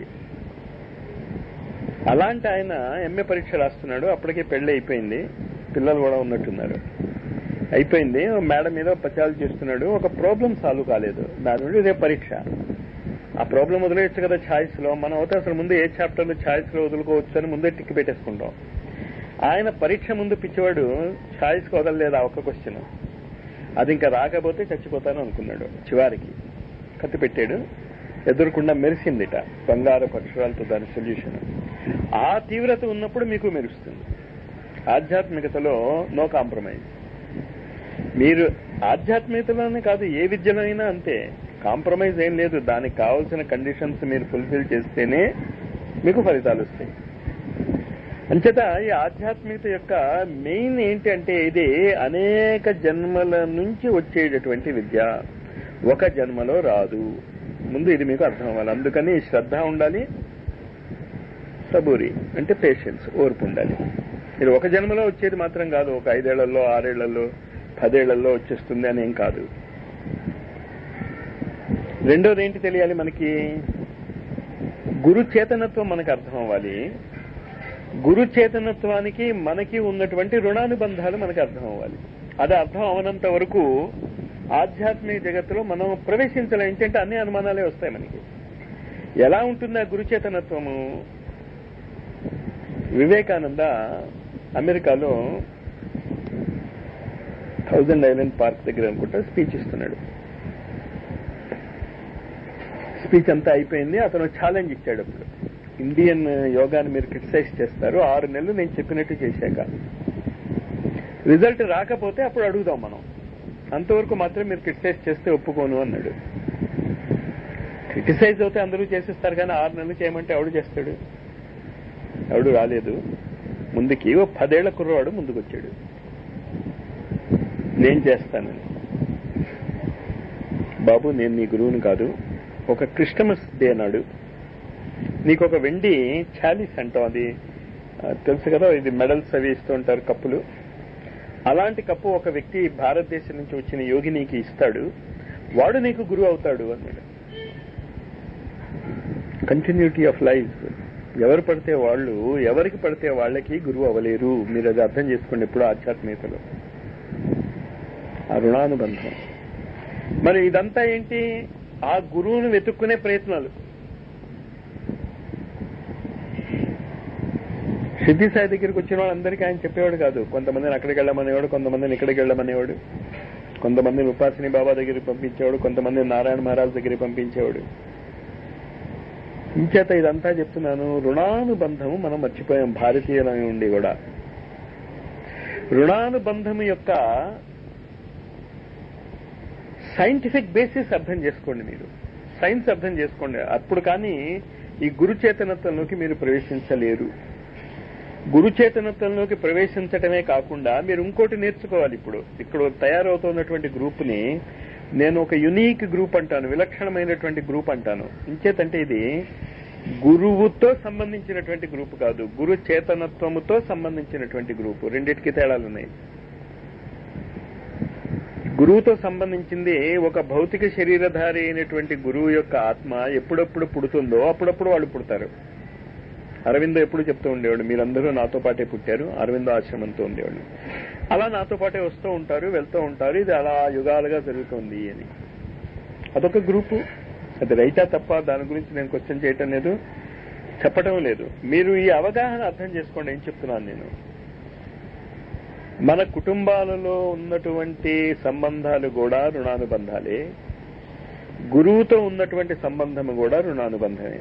అలాంటి ఆయన ఎంఏ పరీక్ష రాస్తున్నాడు అప్పటికే పెళ్లి అయిపోయింది పిల్లలు కూడా ఉన్నట్టున్నారు అయిపోయింది మేడం మీద పచాలు చేస్తున్నాడు ఒక ప్రాబ్లం సాల్వ్ కాలేదు దాని నుండి ఇదే పరీక్ష ఆ ప్రాబ్లం వదిలేయచ్చు కదా ఛాయిస్ లో మనం అయితే అసలు ముందు ఏ చాప్టర్ లో ఛాయిస్ లో వదులుకోవచ్చు అని ముందే టిక్ పెట్టేసుకుంటాం ఆయన పరీక్ష ముందు పిచ్చివాడు ఛాయిస్ కి వదలలేదు ఆ ఒక్క క్వశ్చన్ అది ఇంకా రాకపోతే చచ్చిపోతాను అనుకున్నాడు చివారికి కత్తి పెట్టాడు ఎదురుకుండా మెరిసిందిట బంగారు అక్షరాలతో దాని సొల్యూషన్ ఆ తీవ్రత ఉన్నప్పుడు మీకు మెరుస్తుంది ఆధ్యాత్మికతలో నో కాంప్రమైజ్ మీరు ఆధ్యాత్మికతలోనే కాదు ఏ విద్యలో అయినా అంతే కాంప్రమైజ్ ఏం లేదు దానికి కావాల్సిన కండిషన్స్ మీరు ఫుల్ఫిల్ చేస్తేనే మీకు ఫలితాలు వస్తాయి అంచేత ఈ ఆధ్యాత్మికత యొక్క మెయిన్ ఏంటి అంటే ఇది అనేక జన్మల నుంచి వచ్చేటటువంటి విద్య ఒక జన్మలో రాదు ముందు ఇది మీకు అర్థం అవ్వాలి అందుకని శ్రద్ధ ఉండాలి సబూరి అంటే పేషెన్స్ ఓర్పు ఉండాలి ఇది ఒక జన్మలో వచ్చేది మాత్రం కాదు ఒక ఐదేళ్లలో ఆరేళ్లలో పదేళ్లలో వచ్చేస్తుంది అని ఏం కాదు రెండోది ఏంటి తెలియాలి మనకి గురు చేతనత్వం మనకు అర్థం అవ్వాలి గురు చేతనత్వానికి మనకి ఉన్నటువంటి రుణానుబంధాలు మనకు అర్థం అవ్వాలి అది అర్థం అవనంత వరకు ఆధ్యాత్మిక జగత్తులో మనం ప్రవేశించలేం ఏంటంటే అన్ని అనుమానాలే వస్తాయి మనకి ఎలా ఉంటుంది ఆ గురు చేతనత్వము వివేకానంద అమెరికాలో థౌజండ్ ఐలాండ్ పార్క్ దగ్గర అనుకుంటా స్పీచ్ ఇస్తున్నాడు స్పీచ్ అంతా అయిపోయింది అతను ఛాలెంజ్ ఇచ్చాడు అప్పుడు ఇండియన్ యోగాని మీరు క్రిటిసైజ్ చేస్తారు ఆరు నెలలు నేను చెప్పినట్టు చేశాక రిజల్ట్ రాకపోతే అప్పుడు అడుగుదాం మనం అంతవరకు మాత్రం మీరు క్రిటిసైజ్ చేస్తే ఒప్పుకోను అన్నాడు క్రిటిసైజ్ అవుతే అందరూ చేసేస్తారు కానీ ఆరు నెలలు చేయమంటే ఎవడు చేస్తాడు ఎవడు రాలేదు ముందుకి ఓ పదేళ్ల కుర్రవాడు ముందుకొచ్చాడు నేను చేస్తానని బాబు నేను నీ గురువుని కాదు ఒక క్రిస్టమస్ డే నాడు నీకు ఒక వెండి చాలీస్ అంటాం అది ఆ, తెలుసు కదా ఇది మెడల్స్ అవి ఇస్తూ ఉంటారు కప్పులు అలాంటి కప్పు ఒక వ్యక్తి భారతదేశం నుంచి వచ్చిన యోగి నీకు ఇస్తాడు వాడు నీకు గురువు అవుతాడు అన్నాడు కంటిన్యూటీ ఆఫ్ లైఫ్ ఎవరు పడితే వాళ్ళు ఎవరికి పడితే వాళ్ళకి గురువు అవ్వలేరు మీరు అది అర్థం చేసుకోండి ఎప్పుడు ఆధ్యాత్మికతలో ఆ రుణానుబంధం మరి ఇదంతా ఏంటి ఆ గురువును వెతుక్కునే ప్రయత్నాలు సిద్ధి సాయి దగ్గరికి వచ్చిన వాళ్ళందరికీ ఆయన చెప్పేవాడు కాదు కొంతమందిని అక్కడికి వెళ్ళమనేవాడు కొంతమందిని ఇక్కడికి వెళ్ళమనేవాడు కొంతమందిని ఉపాసిని బాబా దగ్గరికి పంపించేవాడు కొంతమందిని నారాయణ మహారాజ్ దగ్గరికి పంపించేవాడు ఇంచేత ఇదంతా చెప్తున్నాను రుణానుబంధము మనం మర్చిపోయాం భారతీయులై ఉండి కూడా రుణానుబంధము యొక్క సైంటిఫిక్ బేసిస్ అర్థం చేసుకోండి మీరు సైన్స్ అర్థం చేసుకోండి అప్పుడు కానీ ఈ గురు చేతనత్వంలోకి మీరు ప్రవేశించలేరు గురు చేతనత్వంలోకి ప్రవేశించటమే కాకుండా మీరు ఇంకోటి నేర్చుకోవాలి ఇప్పుడు ఇక్కడ తయారవుతున్నటువంటి గ్రూప్ ని నేను ఒక యునీక్ గ్రూప్ అంటాను విలక్షణమైనటువంటి గ్రూప్ అంటాను ఇంచేతంటే ఇది గురువుతో సంబంధించినటువంటి గ్రూప్ కాదు గురు చేతనత్వముతో సంబంధించినటువంటి గ్రూప్ రెండింటికి తేడాలు ఉన్నాయి గురువుతో సంబంధించింది ఒక భౌతిక శరీరధారి అయినటువంటి గురువు యొక్క ఆత్మ ఎప్పుడెప్పుడు పుడుతుందో అప్పుడప్పుడు వాళ్ళు పుడతారు అరవిందో ఎప్పుడు చెప్తూ ఉండేవాడు మీరందరూ నాతో పాటే పుట్టారు అరవిందో ఆశ్రమంతో ఉండేవాడు అలా నాతో పాటే వస్తూ ఉంటారు వెళ్తూ ఉంటారు ఇది అలా యుగాలుగా జరుగుతుంది అని అదొక గ్రూపు అది రైటా తప్ప దాని గురించి నేను క్వశ్చన్ చేయటం లేదు చెప్పటం లేదు మీరు ఈ అవగాహన అర్థం చేసుకోండి ఏం చెప్తున్నాను నేను మన కుటుంబాలలో ఉన్నటువంటి సంబంధాలు కూడా రుణానుబంధాలే గురువుతో ఉన్నటువంటి సంబంధము కూడా రుణానుబంధమే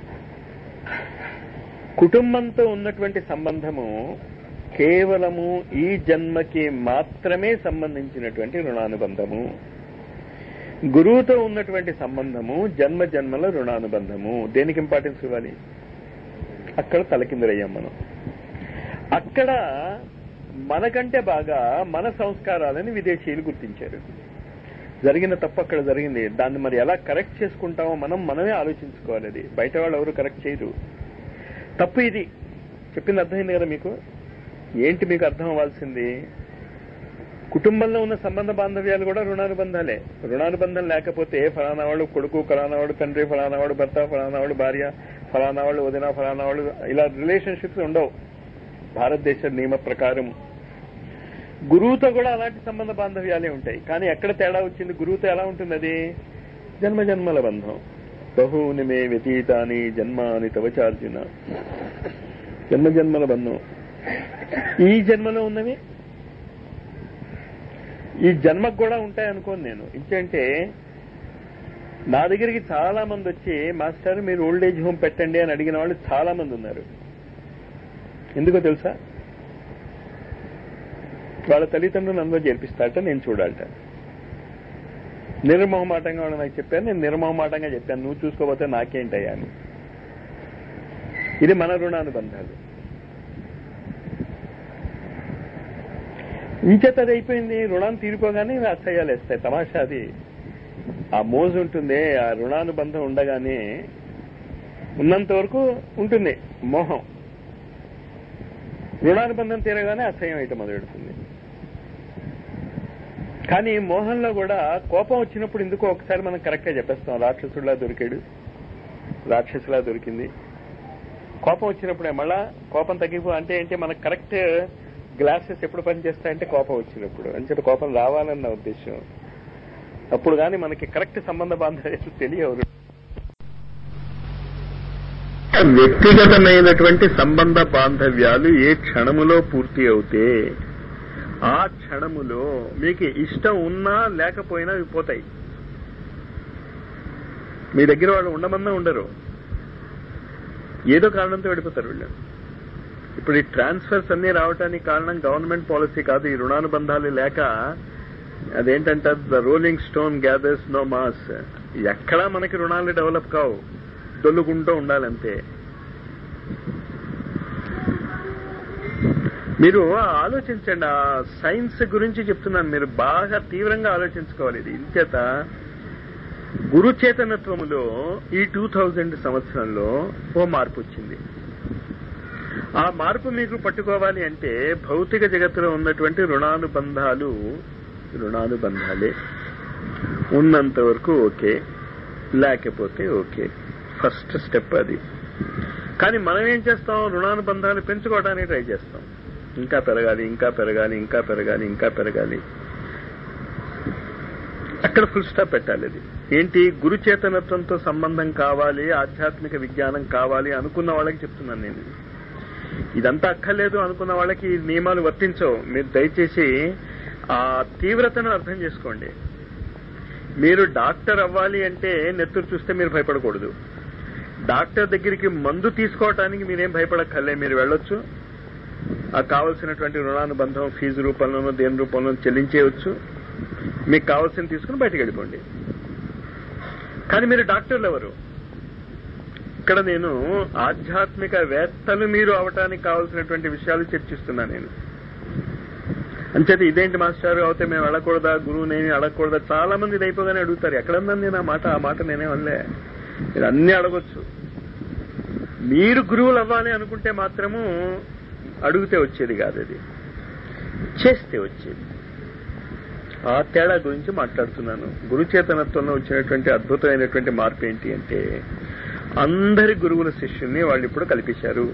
కుటుంబంతో ఉన్నటువంటి సంబంధము కేవలము ఈ జన్మకి మాత్రమే సంబంధించినటువంటి రుణానుబంధము గురువుతో ఉన్నటువంటి సంబంధము జన్మ జన్మల రుణానుబంధము దేనికి ఇంపార్టెన్స్ ఇవ్వాలి అక్కడ తలకిందులయ్యాం మనం అక్కడ మనకంటే బాగా మన సంస్కారాలని విదేశీయులు గుర్తించారు జరిగిన తప్పు అక్కడ జరిగింది దాన్ని మరి ఎలా కరెక్ట్ చేసుకుంటామో మనం మనమే ఆలోచించుకోవాలి అది బయట వాళ్ళు ఎవరు కరెక్ట్ చేయరు తప్పు ఇది చెప్పింది అర్థమైంది కదా మీకు ఏంటి మీకు అర్థం అవ్వాల్సింది కుటుంబంలో ఉన్న సంబంధ బాంధవ్యాలు కూడా రుణానుబంధాలే రుణానుబంధం లేకపోతే ఫలానా వాడు కొడుకు ఫలానా వాడు తండ్రి ఫలానా వాడు భర్త ఫలానా వాడు భార్య ఫలానా వాళ్ళు వదిన ఫలానా వాళ్ళు ఇలా రిలేషన్షిప్స్ ఉండవు భారతదేశ నియమ ప్రకారం గురువుతో కూడా అలాంటి సంబంధ బాంధవ్యాలే ఉంటాయి కానీ ఎక్కడ తేడా వచ్చింది గురువుతో ఎలా ఉంటుంది అది జన్మ జన్మల బంధం బహూని మే వ్యతీతాని జన్మాని తవచార్జున జన్మ జన్మల బంధం ఈ జన్మలో ఉన్నవి ఈ జన్మకు కూడా ఉంటాయి అనుకోను నేను ఇంకంటే నా దగ్గరికి చాలా మంది వచ్చి మాస్టర్ మీరు ఓల్డ్ ఏజ్ హోమ్ పెట్టండి అని అడిగిన వాళ్ళు చాలా మంది ఉన్నారు ఎందుకో తెలుసా వాళ్ళ తల్లిదండ్రులు అందరూ చేర్పిస్తారట నేను చూడాలట నిర్మోహమాటంగా వాళ్ళు నాకు చెప్పాను నేను నిర్మోహమాటంగా చెప్పాను నువ్వు చూసుకోకపోతే నాకేంటయ్యా అని ఇది మన రుణానుబంధాలు ఇంచేత అది అయిపోయింది రుణాన్ని తీరిపోగానే ఇవి అసహ్యాలు వేస్తాయి తమాషా అది ఆ మోజు ఉంటుంది ఆ రుణానుబంధం ఉండగానే ఉన్నంత వరకు ఉంటుంది మోహం రుణానుబంధం తీరగానే అసహ్యం అయితే మొదలెడుతుంది కానీ మోహంలో కూడా కోపం వచ్చినప్పుడు ఎందుకో ఒకసారి మనం కరెక్ట్ గా చెప్పేస్తాం రాక్షసుడిలా దొరికాడు రాక్షసులా దొరికింది కోపం వచ్చినప్పుడే మళ్ళా కోపం తగ్గిపో అంటే ఏంటి మనకు కరెక్ట్ గ్లాసెస్ ఎప్పుడు పనిచేస్తాయంటే కోపం వచ్చినప్పుడు అని చెప్పి కోపం రావాలన్న ఉద్దేశం అప్పుడు కానీ మనకి కరెక్ట్ సంబంధ బాంధవ్యాలు తెలియవు వ్యక్తిగతమైనటువంటి సంబంధ బాంధవ్యాలు ఏ క్షణములో పూర్తి అవుతే ఆ క్షణములో మీకు ఇష్టం ఉన్నా లేకపోయినా అవి పోతాయి మీ దగ్గర వాళ్ళు ఉండమన్నా ఉండరు ఏదో కారణంతో వెళ్ళిపోతారు వీళ్ళు ఇప్పుడు ఈ ట్రాన్స్ఫర్స్ అన్ని రావడానికి కారణం గవర్నమెంట్ పాలసీ కాదు ఈ రుణానుబంధాలు లేక అదేంటంటే the rolling stone gathers no moss ఎక్కడా మనకి రుణాలు డెవలప్ కావు దొల్లుకుంటూ ఉండాలంతే మీరు ఆలోచించండి ఆ సైన్స్ గురించి చెప్తున్నాను మీరు బాగా తీవ్రంగా ఆలోచించుకోవాలి ఇది ఇంచేత గురు చేతనత్వములో ఈ టూ థౌజండ్ సంవత్సరంలో ఓ మార్పు వచ్చింది ఆ మార్పు మీకు పట్టుకోవాలి అంటే భౌతిక జగత్తులో ఉన్నటువంటి రుణానుబంధాలు రుణానుబంధాలే ఉన్నంత వరకు ఓకే లేకపోతే ఓకే ఫస్ట్ స్టెప్ అది కానీ మనం ఏం చేస్తాం రుణానుబంధాలు పెంచుకోవడానికి ట్రై చేస్తాం ఇంకా పెరగాలి ఇంకా పెరగాలి ఇంకా పెరగాలి ఇంకా పెరగాలి అక్కడ ఫుల్ స్టాప్ పెట్టాలి అది ఏంటి గురు చేతనత్వంతో సంబంధం కావాలి ఆధ్యాత్మిక విజ్ఞానం కావాలి అనుకున్న వాళ్ళకి చెప్తున్నాను నేను ఇది. ఇదంతా అక్కర్లేదు అనుకున్న వాళ్ళకి ఈ నియమాలు వర్తించవు మీరు దయచేసి ఆ తీవ్రతను అర్థం చేసుకోండి మీరు డాక్టర్ అవ్వాలి అంటే నెత్తురు చూస్తే మీరు భయపడకూడదు డాక్టర్ దగ్గరికి మందు తీసుకోవటానికి మీరేం భయపడక్కర్లే మీరు వెళ్ళొచ్చు ఆ కావలసినటువంటి రుణానుబంధం ఫీజు రూపంలోనో దేని రూపంలోనో చెల్లించేయవచ్చు మీకు కావాల్సింది తీసుకుని బయటకు వెళ్ళిపోండి కానీ మీరు డాక్టర్లు ఎవరు ఇక్కడ నేను ఆధ్యాత్మిక వేత్తలు మీరు అవటానికి కావాల్సినటువంటి విషయాలు చర్చిస్తున్నా నేను అంచేత ఇదేంటి మాస్టర్ అవుతే మేము అడగకూడదా గురువునేమి అడగకూడదా చాలా మంది ఇది అయిపోగానే అడుగుతారు ఎక్కడన్నా నేను ఆ మాట ఆ మాట నేనే వల్లే మీరు అన్ని అడగొచ్చు మీరు గురువులు అవ్వాలి అనుకుంటే మాత్రము అడిగితే వచ్చేది కాదు అది చేస్తే వచ్చేది ఆ తేడా గురించి మాట్లాడుతున్నాను గురుచేతనత్వంలో వచ్చినటువంటి అద్భుతమైనటువంటి మార్పు ఏంటి అంటే అందరి గురువుల శిష్యుల్ని వాళ్ళు ఇప్పుడు కల్పించారు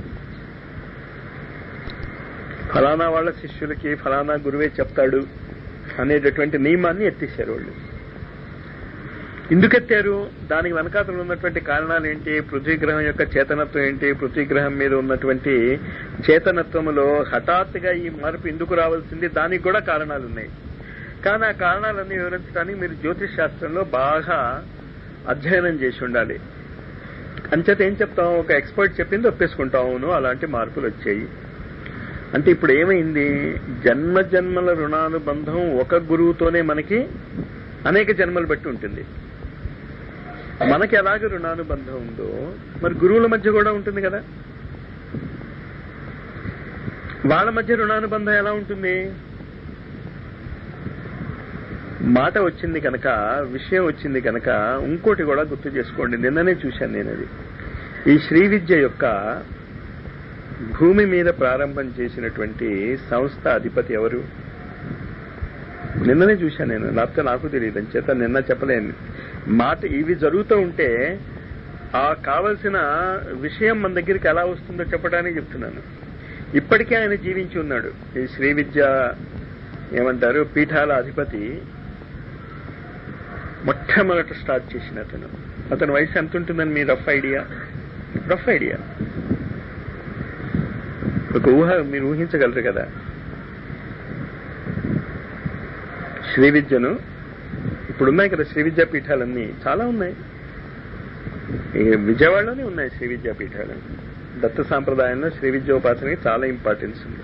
ఫలానా వాళ్ళ శిష్యులకి ఫలానా గురువే చెప్తాడు అనేటటువంటి నియమాన్ని ఎత్తేసారు వాళ్ళు ఎందుకెత్తారు దానికి వెనకాతలు ఉన్నటువంటి కారణాలు ఏంటి పృథ్వీగ్రహం యొక్క చేతనత్వం ఏంటి పృథ్వీగ్రహం మీద ఉన్నటువంటి చేతనత్వములో హఠాత్తుగా ఈ మార్పు ఎందుకు రావాల్సింది దానికి కూడా కారణాలు ఉన్నాయి కానీ ఆ కారణాలన్నీ వివరించడానికి మీరు జ్యోతిష్ శాస్త్రంలో బాగా అధ్యయనం చేసి ఉండాలి అంచేత ఏం చెప్తాం ఒక ఎక్స్పర్ట్ చెప్పింది ఒప్పేసుకుంటాం అవును అలాంటి మార్పులు వచ్చాయి అంటే ఇప్పుడు ఏమైంది జన్మ జన్మల రుణానుబంధం ఒక గురువుతోనే మనకి అనేక జన్మలు బట్టి ఉంటుంది మనకి ఎలాగ రుణానుబంధం ఉందో మరి గురువుల మధ్య కూడా ఉంటుంది కదా వాళ్ళ మధ్య రుణానుబంధం ఎలా ఉంటుంది మాట వచ్చింది కనుక విషయం వచ్చింది కనుక ఇంకోటి కూడా గుర్తు చేసుకోండి నిన్ననే చూశాను నేను అది ఈ శ్రీ విద్య యొక్క భూమి మీద ప్రారంభం చేసినటువంటి సంస్థ అధిపతి ఎవరు నిన్ననే చూశాను నేను లేకపోతే నాకు తెలియదు చేత నిన్న చెప్పలేను మాట ఇవి జరుగుతూ ఉంటే ఆ కావలసిన విషయం మన దగ్గరికి ఎలా వస్తుందో చెప్పడానికి చెప్తున్నాను ఇప్పటికే ఆయన జీవించి ఉన్నాడు ఈ శ్రీ విద్య ఏమంటారు పీఠాల అధిపతి మొట్టమొదట స్టార్ట్ చేసిన అతను అతని వయసు ఎంత ఉంటుందని మీ రఫ్ ఐడియా రఫ్ ఐడియా ఒక ఊహ మీరు ఊహించగలరు కదా శ్రీ విద్యను ఇప్పుడు ఉన్నాయి కదా శ్రీ విద్యా పీఠాలన్నీ చాలా ఉన్నాయి ఈ విజయవాడలోనే ఉన్నాయి శ్రీ విద్యా పీఠాలు దత్త సాంప్రదాయంలో శ్రీ విద్యోపాసనకి చాలా ఇంపార్టెన్స్ ఉంది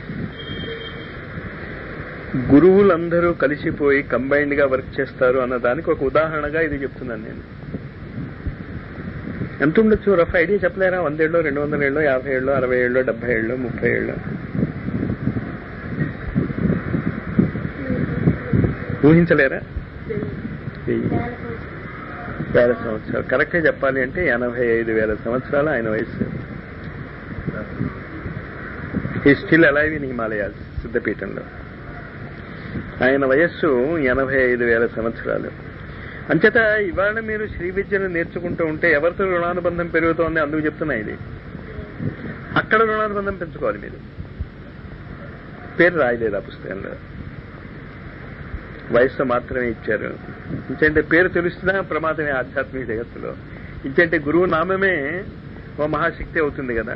గురువులందరూ కలిసిపోయి కంబైన్డ్ గా వర్క్ చేస్తారు అన్న దానికి ఒక ఉదాహరణగా ఇది చెప్తున్నాను నేను ఎంత ఉండొచ్చు రఫ్ ఐడియా చెప్పలేరా వందేళ్ళు రెండు వందల ఏళ్ళు యాభై ఏళ్ళు అరవై ఏళ్ళు డెబ్బై ఏళ్ళు ముప్పై ఏళ్ళు ఊహించలేరా వేల సంవత్సరాలు కరెక్ట్గా చెప్పాలి అంటే ఎనభై ఐదు వేల సంవత్సరాలు ఆయన వయసు ఈ స్టిల్ అలైవ్ ఇన్ హిమాలయాస్ సిద్ధపీఠంలో ఆయన వయస్సు ఎనభై ఐదు వేల సంవత్సరాలు అంచేత ఇవాళ మీరు శ్రీ విద్యను నేర్చుకుంటూ ఉంటే ఎవరితో రుణానుబంధం పెరుగుతోంది అందుకు చెప్తున్నా ఇది అక్కడ రుణానుబంధం పెంచుకోవాలి మీరు పేరు రాయలేదు ఆ పుస్తకంలో వయస్సు మాత్రమే ఇచ్చారు ఇంకంటే పేరు తెలుస్తున్నా ప్రమాదమే ఆధ్యాత్మిక జగత్తులో ఇంకంటే గురువు నామమే ఓ మహాశక్తి అవుతుంది కదా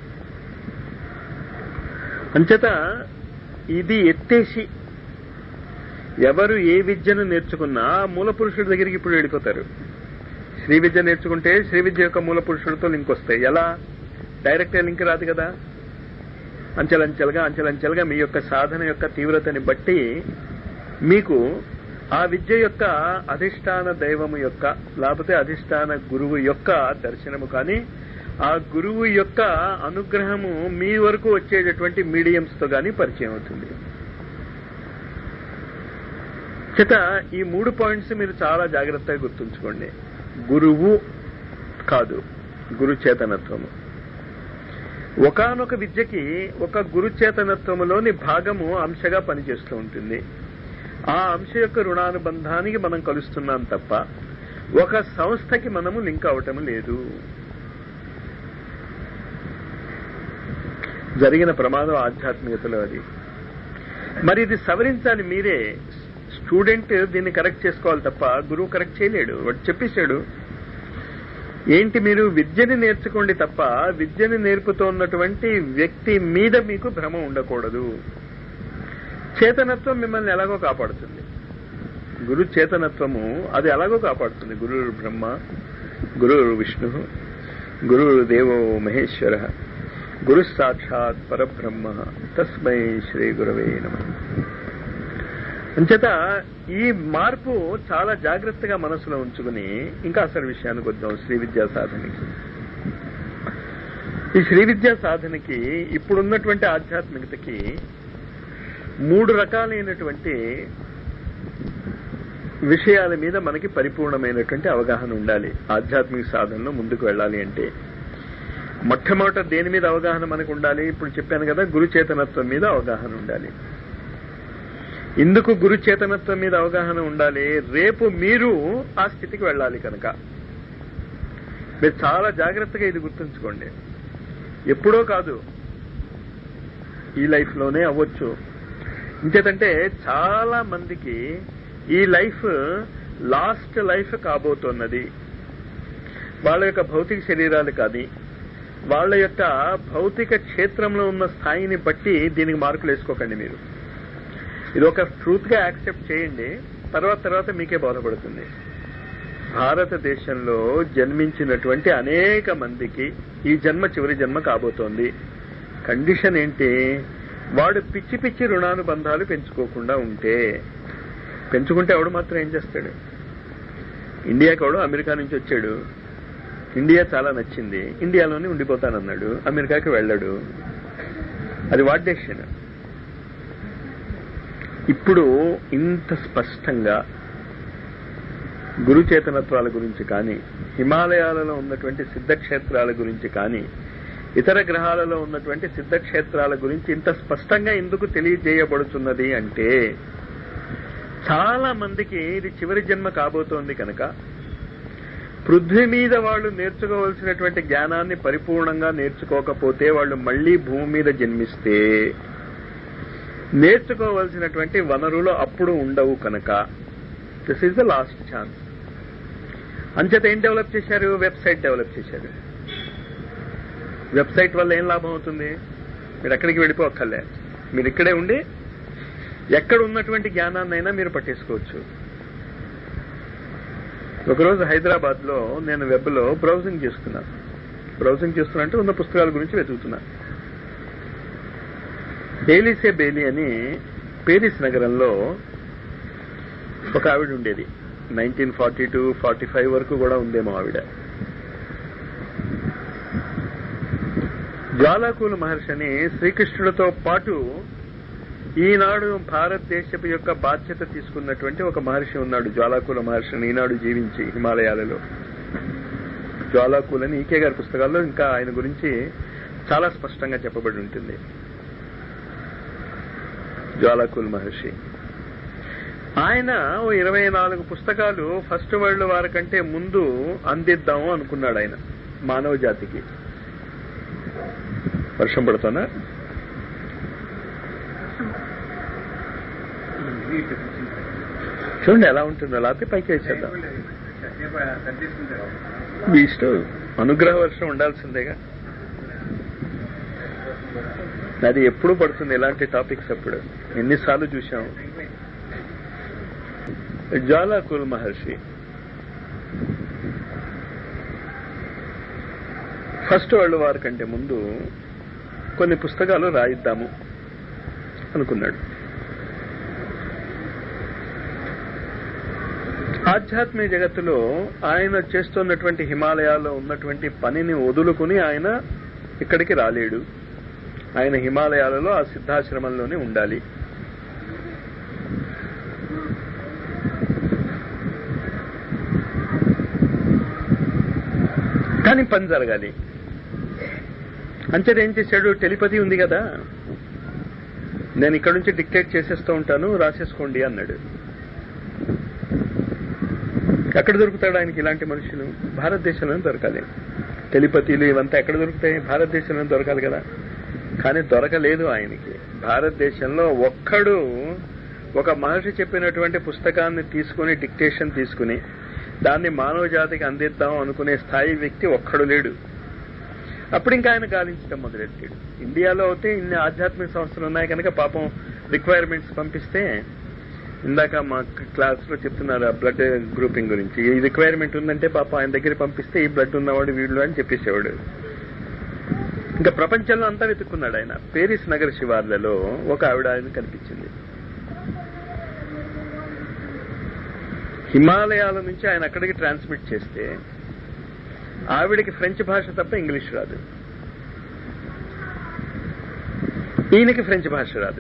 అంచేత ఇది ఎత్తేసి ఎవరు ఏ విద్యను నేర్చుకున్నా మూల పురుషుడి దగ్గరికి ఇప్పుడు వెళ్ళిపోతారు శ్రీ విద్య నేర్చుకుంటే శ్రీ విద్య యొక్క మూల పురుషుడితో లింక్ వస్తాయి ఎలా డైరెక్ట్ లింక్ రాదు కదా అంచెలంచెలుగా అంచెలంచెలుగా మీ యొక్క సాధన యొక్క తీవ్రతని బట్టి మీకు ఆ విద్య యొక్క అధిష్టాన దైవము యొక్క లేకపోతే అధిష్టాన గురువు యొక్క దర్శనము కానీ ఆ గురువు యొక్క అనుగ్రహము మీ వరకు వచ్చేటటువంటి మీడియంస్ తో గాని పరిచయం అవుతుంది చేత ఈ మూడు పాయింట్స్ మీరు చాలా జాగ్రత్తగా గుర్తుంచుకోండి గురువు కాదు గురు చేతనత్వము ఒకనొక విద్యకి ఒక గురు చేతనత్వములోని భాగము అంశగా పనిచేస్తూ ఉంటుంది ఆ అంశ యొక్క రుణానుబంధానికి మనం కలుస్తున్నాం తప్ప ఒక సంస్థకి మనము లింక్ అవటం లేదు జరిగిన ప్రమాదం ఆధ్యాత్మికతలో అది మరి ఇది సవరించాలి మీరే స్టూడెంట్ దీన్ని కరెక్ట్ చేసుకోవాలి తప్ప గురువు కరెక్ట్ చేయలేడు వాడు చెప్పేశాడు ఏంటి మీరు విద్యని నేర్చుకోండి తప్ప విద్యని నేర్పుతున్నటువంటి వ్యక్తి మీద మీకు భ్రమ ఉండకూడదు చేతనత్వం మిమ్మల్ని ఎలాగో కాపాడుతుంది గురు చేతనత్వము అది ఎలాగో కాపాడుతుంది గురు బ్రహ్మ గురు విష్ణు గురు దేవో మహేశ్వర గురు సాక్షాత్ పరబ్రహ్మ తస్మై శ్రీ గురవే నమ అంచేత ఈ మార్పు చాలా జాగ్రత్తగా మనసులో ఉంచుకుని ఇంకా అసలు విషయానికి వద్దాం శ్రీ విద్యా సాధనకి ఈ శ్రీ విద్యా సాధనకి ఇప్పుడున్నటువంటి ఆధ్యాత్మికతకి మూడు రకాలైనటువంటి విషయాల మీద మనకి పరిపూర్ణమైనటువంటి అవగాహన ఉండాలి ఆధ్యాత్మిక సాధనలో ముందుకు వెళ్ళాలి అంటే మొట్టమొదట దేని మీద అవగాహన మనకు ఉండాలి ఇప్పుడు చెప్పాను కదా గురు చేతనత్వం మీద అవగాహన ఉండాలి ఇందుకు గురు చేతనత్వం మీద అవగాహన ఉండాలి రేపు మీరు ఆ స్థితికి వెళ్ళాలి కనుక మీరు చాలా జాగ్రత్తగా ఇది గుర్తుంచుకోండి ఎప్పుడో కాదు ఈ లైఫ్ లోనే అవ్వచ్చు ఇంకేతంటే చాలా మందికి ఈ లైఫ్ లాస్ట్ లైఫ్ కాబోతున్నది వాళ్ళ యొక్క భౌతిక శరీరాలు కానీ వాళ్ళ యొక్క భౌతిక క్షేత్రంలో ఉన్న స్థాయిని బట్టి దీనికి మార్కులు వేసుకోకండి మీరు ఇది ఒక ట్రూత్ గా యాక్సెప్ట్ చేయండి తర్వాత తర్వాత మీకే బోధపడుతుంది భారతదేశంలో జన్మించినటువంటి అనేక మందికి ఈ జన్మ చివరి జన్మ కాబోతోంది కండిషన్ ఏంటి వాడు పిచ్చి పిచ్చి రుణానుబంధాలు పెంచుకోకుండా ఉంటే పెంచుకుంటే ఎవడు మాత్రం ఏం చేస్తాడు ఇండియాకి ఎవడు అమెరికా నుంచి వచ్చాడు ఇండియా చాలా నచ్చింది ఇండియాలోనే ఉండిపోతానన్నాడు అమెరికాకి వెళ్ళాడు అది వాట్ డెసిషన్ ఇప్పుడు ఇంత స్పష్టంగా గురు చేతనత్వాల గురించి కానీ హిమాలయాలలో ఉన్నటువంటి సిద్ధక్షేత్రాల గురించి కానీ ఇతర గ్రహాలలో ఉన్నటువంటి సిద్ధక్షేత్రాల గురించి ఇంత స్పష్టంగా ఎందుకు తెలియజేయబడుతున్నది అంటే చాలా మందికి ఇది చివరి జన్మ కాబోతోంది కనుక పృథ్వీ మీద వాళ్ళు నేర్చుకోవలసినటువంటి జ్ఞానాన్ని పరిపూర్ణంగా నేర్చుకోకపోతే వాళ్ళు మళ్లీ భూమి మీద జన్మిస్తే నేర్చుకోవలసినటువంటి వనరులు అప్పుడు ఉండవు కనుక this is the last chance అంచేత ఏం డెవలప్ చేశారు వెబ్సైట్ డెవలప్ చేశారు వెబ్సైట్ వల్ల ఏం లాభం అవుతుంది మీరు ఎక్కడికి వెళ్ళిపోక్కర్లే మీరు ఇక్కడే ఉండి ఎక్కడ ఉన్నటువంటి జ్ఞానాన్నైనా మీరు పట్టేసుకోవచ్చు ఒకరోజు హైదరాబాద్ లో నేను వెబ్ లో బ్రౌజింగ్ చేస్తున్నాను బ్రౌజింగ్ చేస్తున్నా అంటే ఉన్న పుస్తకాల గురించి వెతుకుతున్నా బేలీసే బేలీ అని పేరిస్ నగరంలో ఒక ఆవిడ ఉండేది nineteen forty two forty five వరకు కూడా ఉందేమో ఆవిడ జ్వాలాకూల మహర్షిని శ్రీకృష్ణుడితో పాటు ఈనాడు భారతదేశపు యొక్క బాధ్యత తీసుకున్నటువంటి ఒక మహర్షి ఉన్నాడు జ్వాలాకూల మహర్షిని ఈనాడు జీవించి హిమాలయాలలో జ్వాలాకూలని ఈకే గారి పుస్తకాల్లో ఇంకా ఆయన గురించి చాలా స్పష్టంగా చెప్పబడి ఉంటుంది జ్వాలాకూల్ మహర్షి ఆయన ఓ ఇరవై నాలుగు పుస్తకాలు ఫస్ట్ వరల్డ్ వార్ కంటే ముందు అందిద్దాము అనుకున్నాడు ఆయన మానవ జాతికి వర్షం పడుతున్నా చూడండి ఎలా ఉంటుందో లేకపోతే పైకి వేసేద్దాం మీ ఇష్టం అనుగ్రహ వర్షం ఉండాల్సిందేగా అది ఎప్పుడు పడుతుంది ఇలాంటి టాపిక్స్ అప్పుడు ఎన్నిసార్లు చూసాం Jwalakul Maharshi first world war కంటే ముందు కొన్ని పుస్తకాలు రాయిద్దాము అనుకున్నాడు ఆధ్యాత్మిక జగత్తులో ఆయన చేస్తున్నటువంటి హిమాలయాల్లో ఉన్నటువంటి పనిని వదులుకుని ఆయన ఇక్కడికి రాలేడు ఆయన హిమాలయాలలో ఆ సిద్ధాశ్రమంలోనే ఉండాలి కానీ పని జరగాలి అంచేది ఏం చేశాడు టెలిపతి ఉంది కదా నేను ఇక్కడ నుంచి డిక్టేట్ చేసేస్తూ ఉంటాను రాసేసుకోండి అన్నాడు ఎక్కడ దొరుకుతాడు ఆయనకి ఇలాంటి మనుషులు భారతదేశంలోనే దొరకాలి టెలిపతిలు ఇవంతా ఎక్కడ దొరుకుతాయి భారతదేశంలో దొరకాలి కదా కానీ దొరకలేదు ఆయనకి భారతదేశంలో ఒక్కడు ఒక మహర్షి చెప్పినటువంటి పుస్తకాన్ని తీసుకుని డిక్టేషన్ తీసుకుని దాన్ని మానవ జాతికి అందిద్దాం అనుకునే స్థాయి వ్యక్తి ఒక్కడు లేడు అప్పుడు ఇంకా ఆయన గాలించడం మొదలెట్టాడు ఇండియాలో అయితే ఇన్ని ఆధ్యాత్మిక సంస్థలు ఉన్నాయి కనుక పాపం రిక్వైర్మెంట్స్ పంపిస్తే ఇందాక మా క్లాస్ లో చెప్తున్నారు బ్లడ్ గ్రూపింగ్ గురించి ఈ రిక్వైర్మెంట్ ఉందంటే పాప ఆయన దగ్గర పంపిస్తే ఈ బ్లడ్ ఉన్నవాడు వీళ్ళు అని చెప్పేసేవాడు ఇంకా ప్రపంచంలో అంతా వెతుక్కున్నాడు ఆయన పేరిస్ నగర శివార్లలో ఒక ఆవిడ ఆయన కనిపించింది హిమాలయాల నుంచి ఆయన అక్కడికి ట్రాన్స్మిట్ చేస్తే ఆవిడకి ఫ్రెంచ్ భాష తప్ప ఇంగ్లీష్ రాదు ఈయనకి ఫ్రెంచ్ భాష రాదు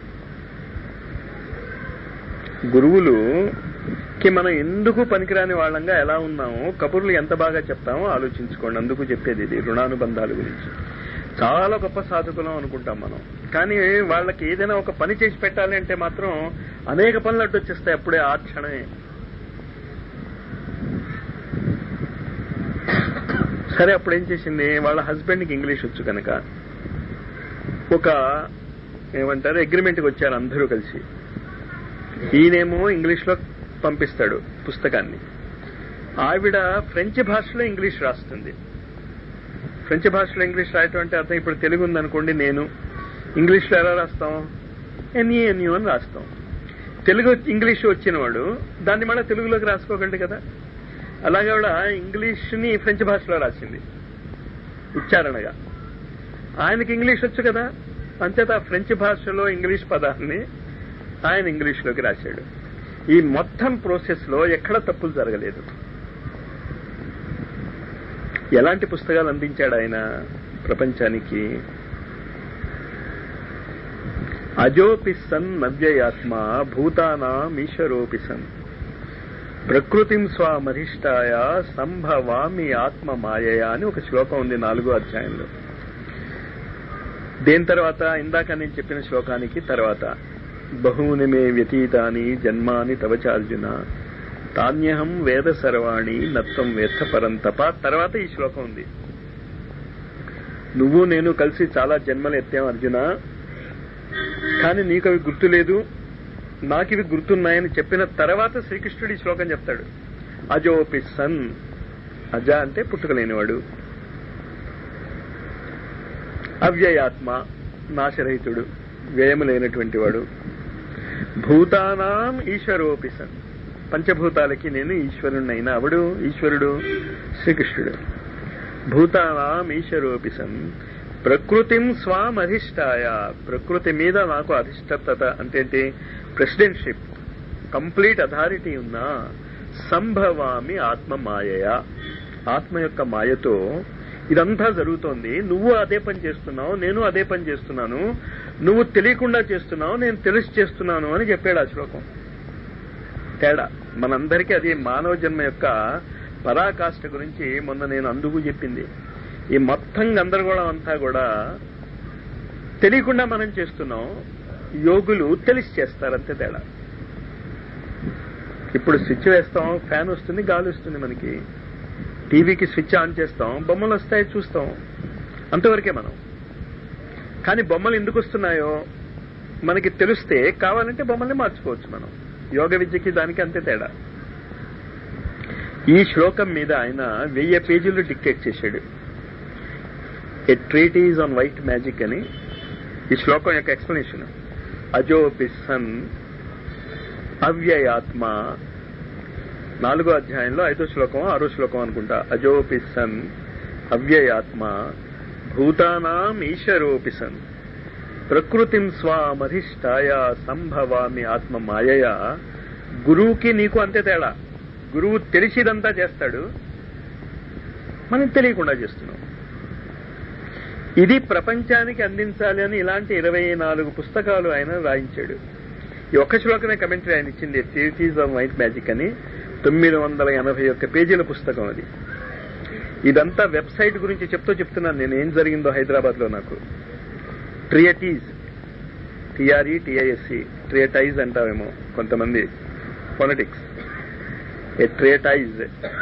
గురువులు కి మనం ఎందుకు పనికిరాని వాళ్ళంగా ఎలా ఉన్నామో కబుర్లు ఎంత బాగా చెప్తామో ఆలోచించుకోండి అందుకు చెప్పేది ఇది రుణానుబంధాల గురించి చాలా గొప్ప సాధకులం అనుకుంటాం మనం కానీ వాళ్ళకి ఏదైనా ఒక పని చేసి పెట్టాలి అంటే మాత్రం అనేక పనులు అడ్డొచ్చేస్తాయి అప్పుడే ఆ క్షణమే సరే అప్పుడు ఏం చేసింది వాళ్ళ హస్బెండ్కి ఇంగ్లీష్ వచ్చు కనుక ఒక ఏమంటారు అగ్రిమెంట్కి వచ్చారు అందరూ కలిసి ఈయనేమో ఇంగ్లీష్లో పంపిస్తాడు పుస్తకాన్ని ఆవిడ ఫ్రెంచ్ భాషలో ఇంగ్లీష్ రాస్తుంది ఫ్రెంచ్ భాషలో ఇంగ్లీష్ రాయటం అంటే అర్థం ఇప్పుడు తెలుగు ఉందనుకోండి నేను ఇంగ్లీష్లో ఎలా రాస్తాం ఎన్ఈ ఎన్యూ అని రాస్తాం తెలుగు ఇంగ్లీష్ వచ్చినవాడు దాన్ని మళ్ళీ తెలుగులోకి రాసుకోగలడు కదా అలాగే ఆవిడ ఇంగ్లీష్ని ఫ్రెంచ్ భాషలో రాసింది ఉచ్చారణగా ఆయనకి ఇంగ్లీష్ వచ్చు కదా అంతేత ఫ్రెంచ్ భాషలో ఇంగ్లీష్ పదాన్ని ఆయన ఇంగ్లీష్లోకి రాశాడు ఈ మొత్తం ప్రాసెస్ లో ఎక్కడ తప్పులు జరగలేదు ఎలాంటి పుస్తకాలు అందించాడు ఆయన ప్రపంచానికి అజోపి సన్ నవ్యయాత్మ భూతానామీశ్వరోపి సన్ ప్రకృతిం స్వామధిష్టాయ సంభవామి ఆత్మ మాయయ అని ఒక శ్లోకం ఉంది నాలుగో అధ్యాయంలో దేని తర్వాత ఇందాక నేను చెప్పిన శ్లోకానికి తర్వాత బహూని మే వ్యతీతాని జన్మాని తవచార్జున తాన్యహం వేద సర్వాణి నత్వం వేత్త పరంతప తర్వాత ఈ శ్లోకం ఉంది నువ్వు నేను కలిసి చాలా జన్మలు ఎత్తాం అర్జున కానీ నీకు అవి గుర్తులేదు నాకు ఇవి గుర్తున్నాయని చెప్పిన తర్వాత శ్రీకృష్ణుడు ఈ శ్లోకం చెప్తాడు అజోపి సన్ అజ అంటే పుట్టుకలేనివాడు అవ్యయాత్మ నాశరహితుడు వ్యయము లేనటువంటి వాడు భూతానాం ఈశ్వరోపి సన్ పంచభూతాలకి నేను ఈశ్వరుణ్ణైనా అవడు ఈశ్వరుడు శ్రీకృష్ణుడు భూతానాం ఈశ్వరోపి సన్ ప్రకృతిం స్వాం అధిష్టాయ ప్రకృతి మీద నాకు అధిష్టత అంటే ప్రెసిడెంట్షిప్ కంప్లీట్ అథారిటీ ఉన్నా సంభవామి ఆత్మ మాయయ ఆత్మ యొక్క మాయతో ఇదంతా జరుగుతోంది నువ్వు అదే పని చేస్తున్నావు నేను అదే పని చేస్తున్నాను నువ్వు తెలియకుండా చేస్తున్నావు నేను తెలిసి చేస్తున్నాను అని చెప్పాడు ఆ శ్లోకం తేడా మనందరికీ అది మానవ జన్మ యొక్క పరాకాష్ఠ గురించి మొన్న నేను అందుకు చెప్పింది ఈ మొత్తం గందరగోళం అంతా కూడా తెలియకుండా మనం చేస్తున్నాం యోగులు తెలిసి చేస్తారు అంతే తేడా ఇప్పుడు స్విచ్ వేస్తాం ఫ్యాన్ వస్తుంది గాలి వస్తుంది మనకి టీవీకి స్విచ్ ఆన్ చేస్తాం బొమ్మలు వస్తాయి చూస్తాం అంతవరకే మనం కానీ బొమ్మలు ఎందుకు వస్తున్నాయో మనకి తెలిస్తే కావాలంటే బొమ్మల్ని మార్చుకోవచ్చు మనం యోగ విద్యకి దానికి అంతే తేడా ఈ శ్లోకం మీద ఆయన వెయ్యి పేజీలు డిక్టేట్ చేశాడు a treatise on white magic అని ఈ శ్లోకం యొక్క ఎక్స్ప్లెనేషన్ అజోపి సన్ అవ్యయాత్మ నాలుగో అధ్యాయంలో ఐదో శ్లోకం ఆరో శ్లోకం అనుకుంటా అజోపి సన్ అవ్యయాత్మ భూతానాం ఈశ్వరోపి సన్ ప్రకృతిం స్వామధిష్టాయ సంభవామి ఆత్మ మాయయ గురువుకి నీకు అంతే తేడా గురువు తెలిసిదంతా చేస్తాడు మనం తెలియకుండా చేస్తున్నాం ఇది ప్రపంచానికి అందించాలి అని ఇలాంటి ఇరవై నాలుగు పుస్తకాలు ఆయన రాయించాడు ఈ ఒక్క శ్లోకమే కమెంటరీ ఆయన ఇచ్చింది థియరీస్ ఆఫ్ వైట్ మ్యాజిక్ అని తొమ్మిది వందల ఎనభై ఒక్క పేజీల పుస్తకం అది ఇదంతా వెబ్సైట్ గురించి చెప్తూ చెప్తున్నాను నేను ఏం జరిగిందో హైదరాబాద్ లో నాకు ట్రియటీజ్ టిఆర్ఈ టిఐఎస్సి ట్రియటైజ్ అంటావేమో కొంతమంది politics a treatise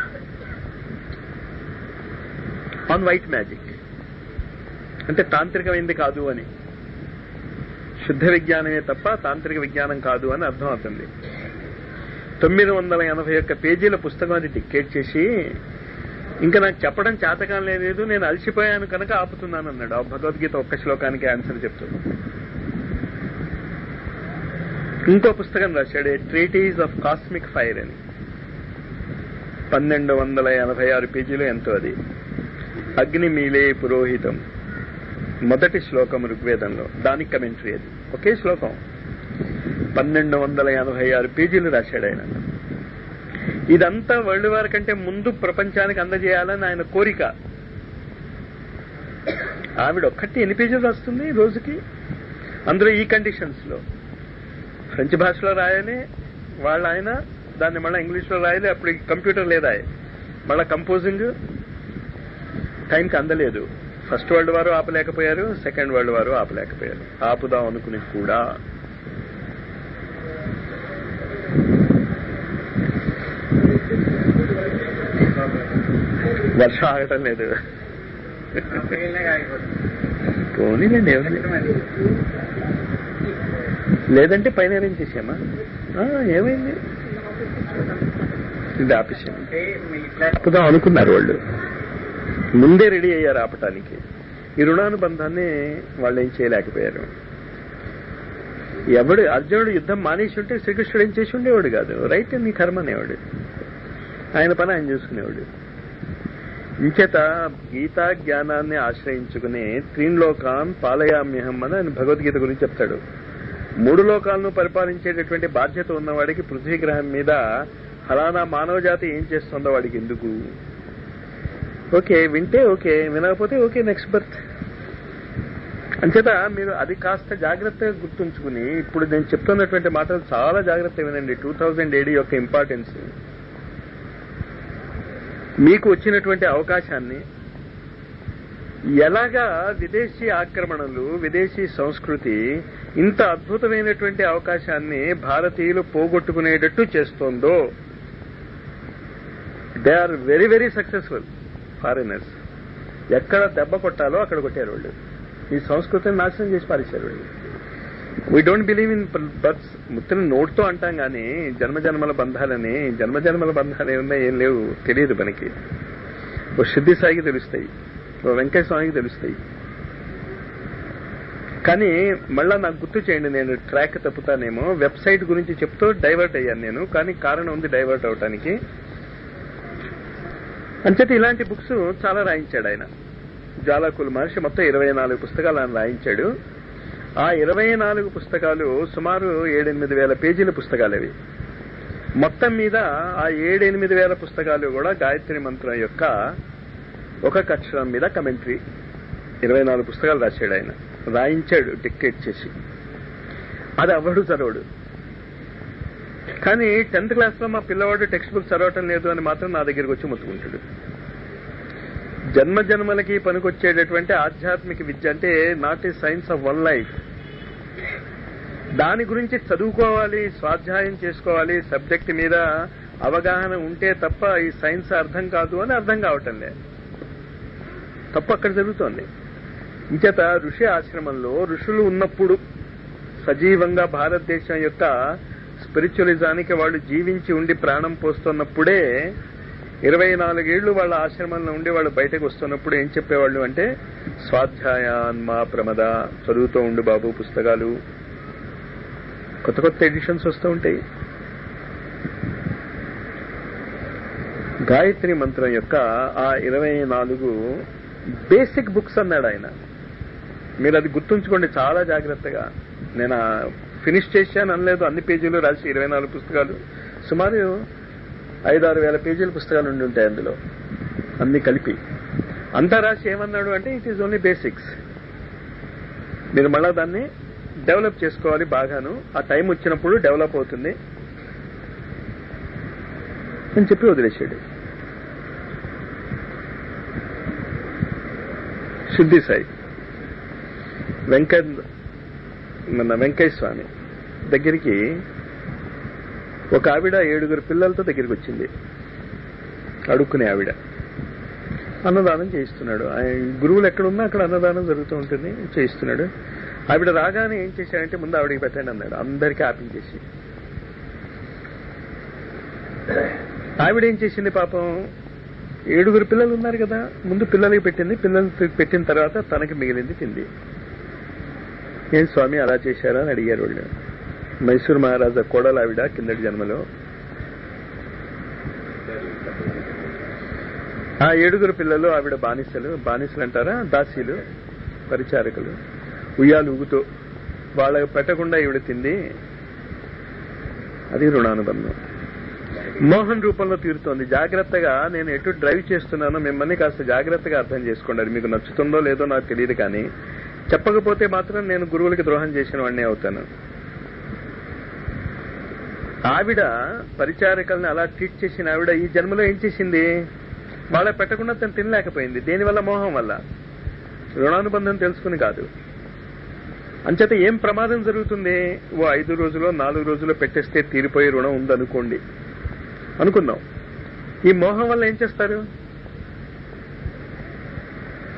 on white magic అంటే తాంత్రికమైంది కాదు అని శుద్ధ విజ్ఞానమే తప్ప తాంత్రిక విజ్ఞానం కాదు అని అర్థం అవుతుంది తొమ్మిది వందల ఎనభై ఒక్క పేజీల పుస్తకం అది డిక్టేట్ చేసి ఇంకా నాకు చెప్పడం చేతకాం లేదు నేను అలసిపోయాను కనుక ఆపుతున్నాను అన్నాడు ఆ భగవద్గీత ఒక్క శ్లోకానికి ఆన్సర్ చెప్తూ ఇంకో పుస్తకం రాశాడు ట్రీటీస్ ఆఫ్ కాస్మిక్ ఫైర్ అని పన్నెండు వందల ఎనభై ఆరు పేజీలు ఎంతో అది అగ్ని మీలే పురోహితం మొదటి శ్లోకం ఋగ్వేదంలో దానికి కమెంటరీ అది ఒకే శ్లోకం పన్నెండు వందల ఎనభై ఆరు పేజీలు రాశాడు ఆయన ఇదంతా వరల్డ్ వార్ కంటే ముందు ప్రపంచానికి అందజేయాలని ఆయన కోరిక ఆవిడ ఒక్కటి ఎన్ని పేజీలు రాస్తుంది రోజుకి అందులో ఈ కండిషన్స్ లో ఫ్రెంచ్ భాషలో రాయాలి వాళ్ళ ఆయన దాన్ని మళ్ళీ ఇంగ్లీష్ లో రాయాలి అప్పుడు కంప్యూటర్ లేదా మళ్ళా కంపోజింగ్ టైంకి అందలేదు ఫస్ట్ వరల్డ్ వారు ఆపలేకపోయారు సెకండ్ వరల్డ్ వారు ఆపలేకపోయారు ఆపుదాం అనుకుని కూడా వర్షం ఆగటం లేదు పోనీలేండి ఏమైంది లేదంటే పైన అరేంజ్ చేసామా ఆ, ఏమైంది ఇది ఆపేసాము ఆపుదాం అనుకున్నారు వాళ్ళు ముందే రెడీ అయ్యారు ఆపటానికి ఈ రుణానుబంధాన్ని వాళ్ళు ఏం చేయలేకపోయారు ఎవడు అర్జునుడు యుద్ధం మానేసి ఉంటే శ్రీకృష్ణుడు ఏం చేసి ఉండేవాడు కాదు రైట్ నీ కర్మ అనేవాడు ఆయన పని ఆయన చూసుకునేవాడు ఇంచేత గీతా జ్ఞానాన్ని ఆశ్రయించుకుని త్రీన్లోకాన్ పాలయామ్యహం అని ఆయన భగవద్గీత గురించి చెప్తాడు మూడు లోకాలను పరిపాలించేటటువంటి బాధ్యత ఉన్నవాడికి పృథ్వీ గ్రహం మీద ఫలానా మానవ జాతి ఏం చేస్తుందో వాడికి ఎందుకు ఓకే వింటే ఓకే వినకపోతే ఓకే నెక్స్ట్ బర్త్ అంచేత మీరు అది కాస్త జాగ్రత్తగా గుర్తుంచుకుని ఇప్పుడు నేను చెప్తున్నటువంటి మాటలు చాలా జాగ్రత్తగా వినండి టూ థౌజండ్ ఏడీ యొక్క ఇంపార్టెన్స్ మీకు వచ్చినటువంటి అవకాశాన్ని ఎలాగా విదేశీ ఆక్రమణలు విదేశీ సంస్కృతి ఇంత అద్భుతమైనటువంటి అవకాశాన్ని భారతీయులు పోగొట్టుకునేటట్టు చేస్తోందో they are very very successful foreigners ఎక్కడ దెబ్బ కొట్టాలో అక్కడ కొట్టారు వాళ్ళు ఈ సంస్కృతిని నాశనం చేసి పారేశారు వాళ్ళు we don't believe in births ముత్తిని నోట్తో అంటాం కానీ జన్మజన్మల బంధాలని జన్మజన్మల బంధాలు ఏమున్నా ఏం లేవు తెలియదు మనకి ఓ సిద్ధి సాయికి తెలుస్తాయి ఓ వెంకయ్య స్వామికి తెలుస్తాయి కానీ మళ్ళా నాకు గుర్తు చేయండి నేను ట్రాక్ తప్పుతానేమో వెబ్సైట్ గురించి చెప్తూ డైవర్ట్ అయ్యాను నేను కానీ కారణం ఉంది డైవర్ట్ అవటానికి అంచేత ఇలాంటి బుక్స్ చాలా రాయించాడు ఆయన జ్వాలాకుల మహర్షి మొత్తం ఇరవై నాలుగు పుస్తకాలు ఆయన రాయించాడు ఆ ఇరవై నాలుగు పుస్తకాలు సుమారు ఏడెనిమిది వేల పేజీల పుస్తకాలు అవి మొత్తం మీద ఆ ఏడెనిమిది వేల పుస్తకాలు కూడా గాయత్రి మంత్రం యొక్క ఒక అక్షరం మీద కమెంటరీ ఇరవై నాలుగు పుస్తకాలు రాశాడు ఆయన రాయించాడు డిక్టేట్ చేసి అది అవ్వడు చదవడు కానీ టెన్త్ క్లాస్ లో మా పిల్లవాడు టెక్స్ట్ బుక్ చదవటం లేదు అని మాత్రం నా దగ్గరికి వచ్చి ముత్తుకుంటాడు జన్మ జన్మలకి పనికొచ్చేటటువంటి ఆధ్యాత్మిక విద్య అంటే not a science of one life దాని గురించి చదువుకోవాలి స్వాధ్యాయం చేసుకోవాలి సబ్జెక్ట్ మీద అవగాహన ఉంటే తప్ప ఈ సైన్స్ అర్థం కాదు అని అర్థం కావటం లే తప్పు అక్కడ జరుగుతోంది ఇంచేత ఋషి ఆశ్రమంలో ఋషులు ఉన్నప్పుడు సజీవంగా భారతదేశం యొక్క స్పిరిచువలిజానికి వాళ్ళు జీవించి ఉండి ప్రాణం పోస్తున్నప్పుడే ఇరవై నాలుగేళ్లు వాళ్ళ ఆశ్రమంలో ఉండి వాళ్ళు బయటకు వస్తున్నప్పుడు ఏం చెప్పేవాళ్ళు అంటే స్వాధ్యాయాన్మా ప్రమద చదువుతూ ఉండు బాబు పుస్తకాలు కొత్త కొత్త ఎడిషన్స్ వస్తూ ఉంటాయి గాయత్రి మంత్రం యొక్క ఆ ఇరవై నాలుగు బేసిక్ బుక్స్ అన్నాడు ఆయన మీరు అది గుర్తుంచుకోండి చాలా జాగ్రత్తగా నేను ఫినిష్ చేశాను అనలేదు అన్ని పేజీలు రాసి ఇరవై నాలుగు పుస్తకాలు సుమారు ఐదారు వేల పేజీల పుస్తకాలు ఉండి ఉంటాయి అందులో అన్ని కలిపి అంతా రాసి ఏమన్నాడు అంటే ఇట్ ఈస్ ఓన్లీ బేసిక్స్ మీరు మళ్ళా దాన్ని డెవలప్ చేసుకోవాలి బాగాను ఆ టైం వచ్చినప్పుడు డెవలప్ అవుతుంది అని చెప్పి వదిలేసాడు శుద్ధి సాయి వెంకట్ మన వెంకయ్య స్వామి దగ్గరికి ఒక ఆవిడ ఏడుగురు పిల్లలతో దగ్గరికి వచ్చింది అడుక్కునే ఆవిడ అన్నదానం చేయిస్తున్నాడు ఆయన గురువులు ఎక్కడున్నా అక్కడ అన్నదానం జరుగుతూ ఉంటుంది చేయిస్తున్నాడు ఆవిడ రాగానే ఏం చేశాడంటే ముందు ఆవిడకి పెట్టండి అన్నాడు అందరికీ ఆపించేసి ఆవిడ ఏం చేసింది పాపం ఏడుగురు పిల్లలు ఉన్నారు కదా ముందు పిల్లలకి పెట్టింది పిల్లలకి పెట్టిన తర్వాత తనకి మిగిలింది తింది ఏం స్వామి అలా చేశారా అని అడిగారు వాళ్ళు మైసూర్ మహారాజా కోడలు ఆవిడ కిందటి జన్మలో ఆ ఏడుగురు పిల్లలు ఆవిడ బానిసలు బానిసలు అంటారా దాసీలు పరిచారకులు ఉయ్యాలు ఊగుతూ వాళ్ళకి పెట్టకుండా ఈవిడ తింది అది రుణానుబంధం మోహన్ రూపంలో తీరుతోంది జాగ్రత్తగా నేను ఎటు డ్రైవ్ చేస్తున్నానో మిమ్మల్ని కాస్త జాగ్రత్తగా అర్థం చేసుకోండి అది మీకు నచ్చుతుందో లేదో నాకు తెలియదు కానీ చెప్పకపోతే మాత్రం నేను గురువులకి ద్రోహం చేసిన వాడిని అవుతాను ఆవిడ పరిచారికల్ని అలా ట్రీట్ చేసిన ఆవిడ ఈ జన్మలో ఏం చేసింది వాళ్ళ పెట్టకుండా తను తినలేకపోయింది దేనివల్ల మోహం వల్ల రుణానుబంధం తెలుసుకుని కాదు అంచేత ఏం ప్రమాదం జరుగుతుంది ఓ ఐదు రోజులో నాలుగు రోజుల్లో పెట్టేస్తే తీరిపోయే రుణం ఉందనుకోండి అనుకుందాం ఈ మోహం వల్ల ఏం చేస్తారు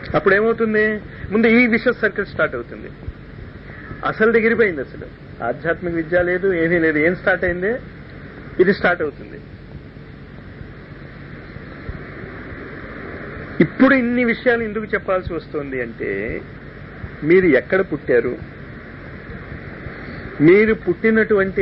అప్పుడు ఏమవుతుంది ముందు ఈ విష సర్కిల్ స్టార్ట్ అవుతుంది అసలు దిగిరిపోయింది అసలు ఆధ్యాత్మిక విద్య లేదు ఏమీ లేదు ఏం స్టార్ట్ అయింది ఇది స్టార్ట్ అవుతుంది ఇప్పుడు ఇన్ని విషయాలు ఎందుకు చెప్పాల్సి వస్తుంది అంటే మీరు ఎక్కడ పుట్టారు మీరు పుట్టినటువంటి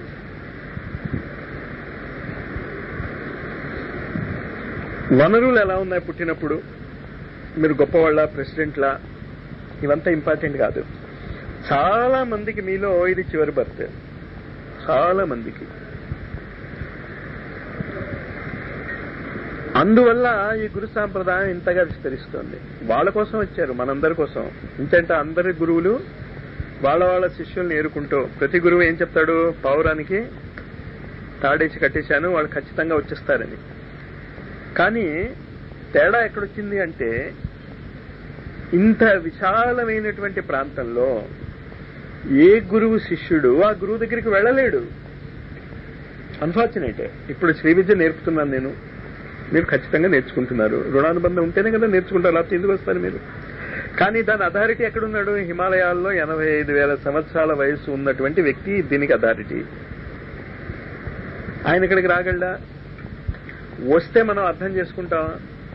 వనరులు ఎలా ఉన్నాయి పుట్టినప్పుడు మీరు గొప్పవాళ్ళ ప్రెసిడెంట్లా ఇవంతా ఇంపార్టెంట్ కాదు చాలా మందికి మీలో ఇది చివరి బర్త్ చాలా మందికి అందువల్ల ఈ గురు సాంప్రదాయం ఇంతగా విస్తరిస్తోంది వాళ్ళ కోసం వచ్చారు మనందరి కోసం ఇంతంటే అందరి గురువులు వాళ్ళ వాళ్ళ శిష్యుల్ని ఏరుకుంటూ ప్రతి గురువు ఏం చెప్తాడు పౌరానికి తాడేసి కట్టేశాను వాళ్ళు ఖచ్చితంగా వచ్చేస్తారని కానీ తేడా ఎక్కడొచ్చింది అంటే ఇంత విశాలమైనటువంటి ప్రాంతంలో ఏ గురువు శిష్యుడు ఆ గురువు దగ్గరికి వెళ్ళలేడు అన్ఫార్చునేట్ ఇప్పుడు శ్రీ విద్య నేర్పుతున్నాను నేను మీరు ఖచ్చితంగా నేర్చుకుంటున్నారు రుణానుబంధం ఉంటేనే కదా నేర్చుకుంటారు లేకపోతే ఎందుకు వస్తారు మీరు కానీ దాని అథారిటీ ఎక్కడున్నాడు హిమాలయాల్లో ఎనభై ఐదు వేల సంవత్సరాల వయసు ఉన్నటువంటి వ్యక్తి దీనికి అథారిటీ ఆయన ఇక్కడికి రాగలడా వస్తే మనం అర్థం చేసుకుంటాం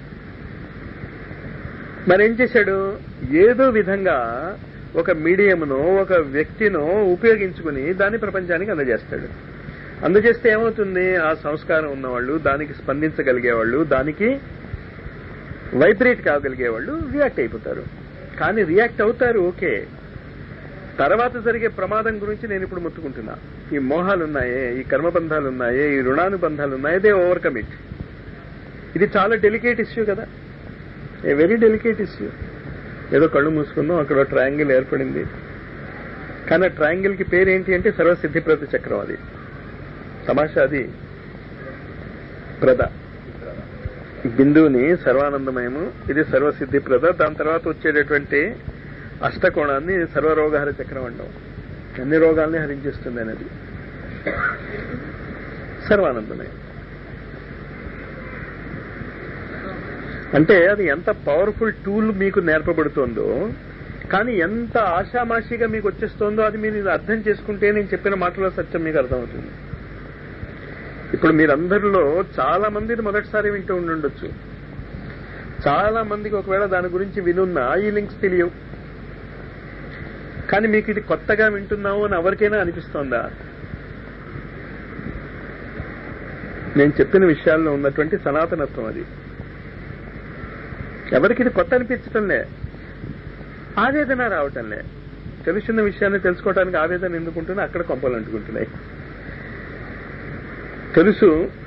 మరేం చేశాడు ఏదో విధంగా ఒక మీడియంను ఒక వ్యక్తిను ఉపయోగించుకుని దాన్ని ప్రపంచానికి అందజేస్తాడు అందజేస్తే ఏమవుతుంది ఆ సంస్కారం ఉన్నవాళ్ళు దానికి స్పందించగలిగేవాళ్ళు దానికి వైబ్రేట్ కాగలిగేవాళ్ళు రియాక్ట్ అయిపోతారు కానీ రియాక్ట్ అవుతారు ఓకే తర్వాత జరిగే ప్రమాదం గురించి నేను ఇప్పుడు ముట్టుకుంటున్నా ఈ మోహాలు ఉన్నాయే ఈ కర్మబంధాలు ఉన్నాయే ఈ రుణానుబంధాలు ఉన్నాయే దే ఓవర్కమ్ ఇట్ ఇది చాలా డెలికేట్ ఇష్యూ కదా ఏ వెరీ డెలికేట్ ఇష్యూ ఏదో కళ్ళు మూసుకుందాం అక్కడ ట్రయాంగిల్ ఏర్పడింది కానీ ఆ ట్రయాంగిల్ కి పేరేంటి అంటే సర్వసిద్ధిప్రద చక్రం అది తమాషా అది ప్రద బిందువుని సర్వానందమయము ఇది సర్వసిద్ధిప్రద దాని తర్వాత వచ్చేటటువంటి అష్టకోణాన్ని సర్వరోగహర చక్రం అంటాం అన్ని రోగాల్ని హరించేస్తుంది అనేది సర్వానందమయం అంటే అది ఎంత పవర్ఫుల్ టూల్ మీకు నేర్పబడుతోందో కానీ ఎంత ఆషామాషిగా మీకు వచ్చేస్తోందో అది మీరు అర్థం చేసుకుంటే నేను చెప్పిన మాటలో సత్యం మీకు అర్థమవుతుంది ఇప్పుడు మీరందరిలో చాలా మందిని మొదటిసారి వింటూ ఉండుండొచ్చు చాలా మందికి ఒకవేళ దాని గురించి వినున్నా ఈ లింక్స్ తెలియవు కానీ మీకు ఇది కొత్తగా వింటున్నాము అని ఎవరికైనా అనిపిస్తోందా నేను చెప్పిన విషయాల్లో ఉన్నటువంటి సనాతనత్వం అది ఎవరికి ఇది కొత్త అనిపించటంలే ఆవేదన రావటంలే తెలుసున్న విషయాన్ని తెలుసుకోవడానికి ఆవేదన ఎందుకుంటున్నా అక్కడ కొంపలు అంటుకుంటున్నాయి తెలుసు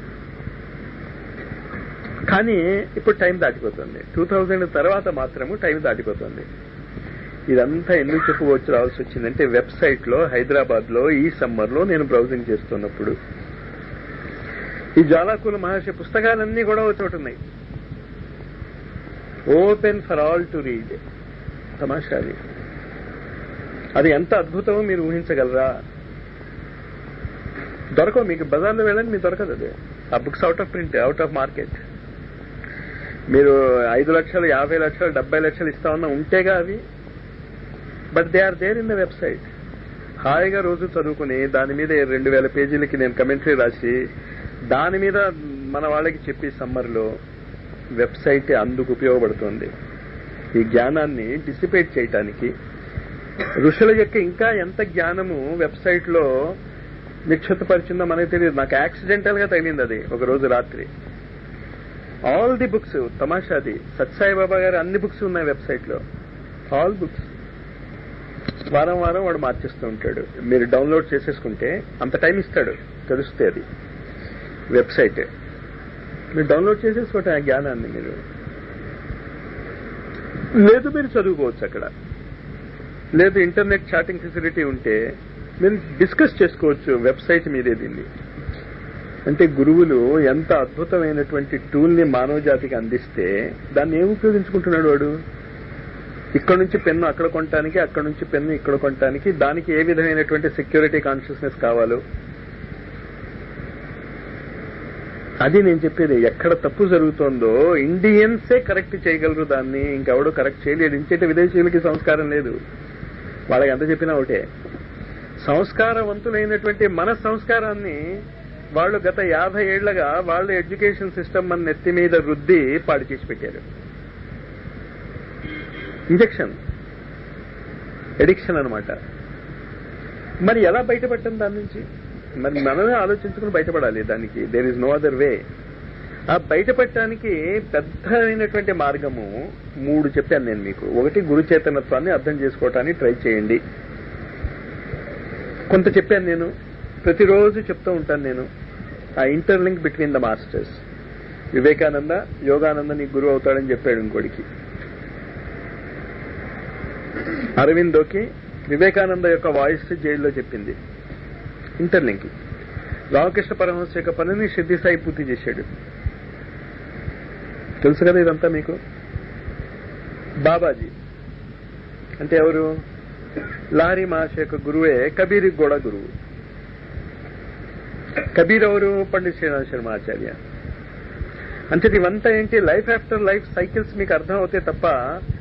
కానీ ఇప్పుడు టైం దాటిపోతుంది టూ థౌజండ్ తర్వాత మాత్రము టైం దాటిపోతుంది ఇదంతా ఎందుకు చెప్పుకోవచ్చు రావాల్సి వచ్చిందంటే వెబ్సైట్ లో హైదరాబాద్ లో ఈ సమ్మర్ లో నేను బ్రౌజింగ్ చేస్తున్నప్పుడు ఈ జ్వాలాకుల మహర్షి పుస్తకాలన్నీ కూడా ఒక చోట ఉన్నాయి open for all to read తమాషా అది అది ఎంత అద్భుతమో మీరు ఊహించగలరా దొరకవు మీకు బజార్లో వెళ్ళండి మీకు దొరకదు అది ఆ books out of print out of market మీరు ఐదు లక్షలు యాభై లక్షలు డెబ్బై లక్షలు ఇస్తా ఉన్నా ఉంటేగా అవి but they are there in the website హాయిగా రోజు చదువుకుని దాని మీద రెండు వేల పేజీలకి నేను కమెంటరీ రాసి దాని మీద మన వాళ్ళకి చెప్పి సమ్మర్లో వెబ్సైట్ అందుకు ఉపయోగపడుతుంది ఈ జ్ఞానాన్ని డిసిపేట్ చేయటానికి ఋషుల యొక్క ఇంకా ఎంత జ్ఞానము వెబ్సైట్ లో నిక్షిప్తపరిచిందో మనకి తెలియదు నాకు యాక్సిడెంటల్ గా తగిలింది అది ఒక రోజు రాత్రి ఆల్ ది బుక్స్ తమాషాది సత్సాయి బాబా గారి అన్ని బుక్స్ ఉన్నాయి వెబ్సైట్ లో ఆల్ బుక్స్ వారం వారం వాడు మార్చేస్తూ ఉంటాడు మీరు డౌన్లోడ్ చేసేసుకుంటే అంత టైం ఇస్తాడు తెలుస్తే అది వెబ్సైట్ మీరు డౌన్లోడ్ చేసేసుకోవటం ఆ జ్ఞానాన్ని మీరు లేదు మీరు చదువుకోవచ్చు అక్కడ లేదు ఇంటర్నెట్ చాటింగ్ ఫెసిలిటీ ఉంటే మీరు డిస్కస్ చేసుకోవచ్చు వెబ్సైట్ మీదే దీన్ని అంటే గురువులు ఎంత అద్భుతమైనటువంటి టూల్ ని మానవ జాతికి అందిస్తే దాన్ని ఏం ఉపయోగించుకుంటున్నాడు వాడు ఇక్కడ నుంచి పెన్ను అక్కడ కొనటానికి అక్కడ నుంచి పెన్ను ఇక్కడ కొనటానికి దానికి ఏ విధమైనటువంటి సెక్యూరిటీ కాన్షియస్నెస్ కావాలో అది నేను చెప్పేది ఎక్కడ తప్పు జరుగుతోందో ఇండియన్సే కరెక్ట్ చేయగలరు దాన్ని ఇంకెవడు కరెక్ట్ చేయలేడు ఇంచేట విదేశీయులకి సంస్కారం లేదు వాళ్ళకి ఎంత చెప్పినా ఒకటే సంస్కారవంతులైనటువంటి మన సంస్కారాన్ని వాళ్ళు గత యాభై ఏళ్లగా వాళ్ళ ఎడ్యుకేషన్ సిస్టమ్ మన నెత్తి మీద రుద్ది పాడు చేసి పెట్టారు ఇంజక్షన్ ఎడిక్షన్ అనమాట మరి ఎలా బయటపడటం దాని నుంచి మరి మనమే ఆలోచించుకుని బయటపడాలి దానికి there is no other way ఆ బయటపడటానికి పెద్దమైనటువంటి మార్గము మూడు చెప్పాను నేను మీకు ఒకటి గురు చైతన్యత్వాన్ని అర్థం చేసుకోవటానికి ట్రై చేయండి కొంత చెప్పాను నేను ప్రతిరోజు చెప్తూ ఉంటాను నేను ఆ interlink between the masters Vivekananda Yogananda నీకు గురువు అవుతాడని చెప్పాడు ఇంకోడికి అరవిందోకి వివేకానంద యొక్క వాయిస్ జైల్లో చెప్పింది ఇంటర్లింక్ రామకృష్ణ పరమహంస యొక్క పనిని సిద్ధి సాయి పూర్తి చేశాడు తెలుసు కదా ఇదంతా మీకు బాబాజీ అంటే ఎవరు లారీ మహర్షి యొక్క గురువే కబీర్కి కూడా గురువు కబీర్ ఎవరు పండిత్ శ్రీనాథ్ శర్మ ఆచార్య అంటే ఇవంతా ఏంటి లైఫ్ ఆఫ్టర్ లైఫ్ సైకిల్స్ మీకు అర్థం అవుతాయి తప్ప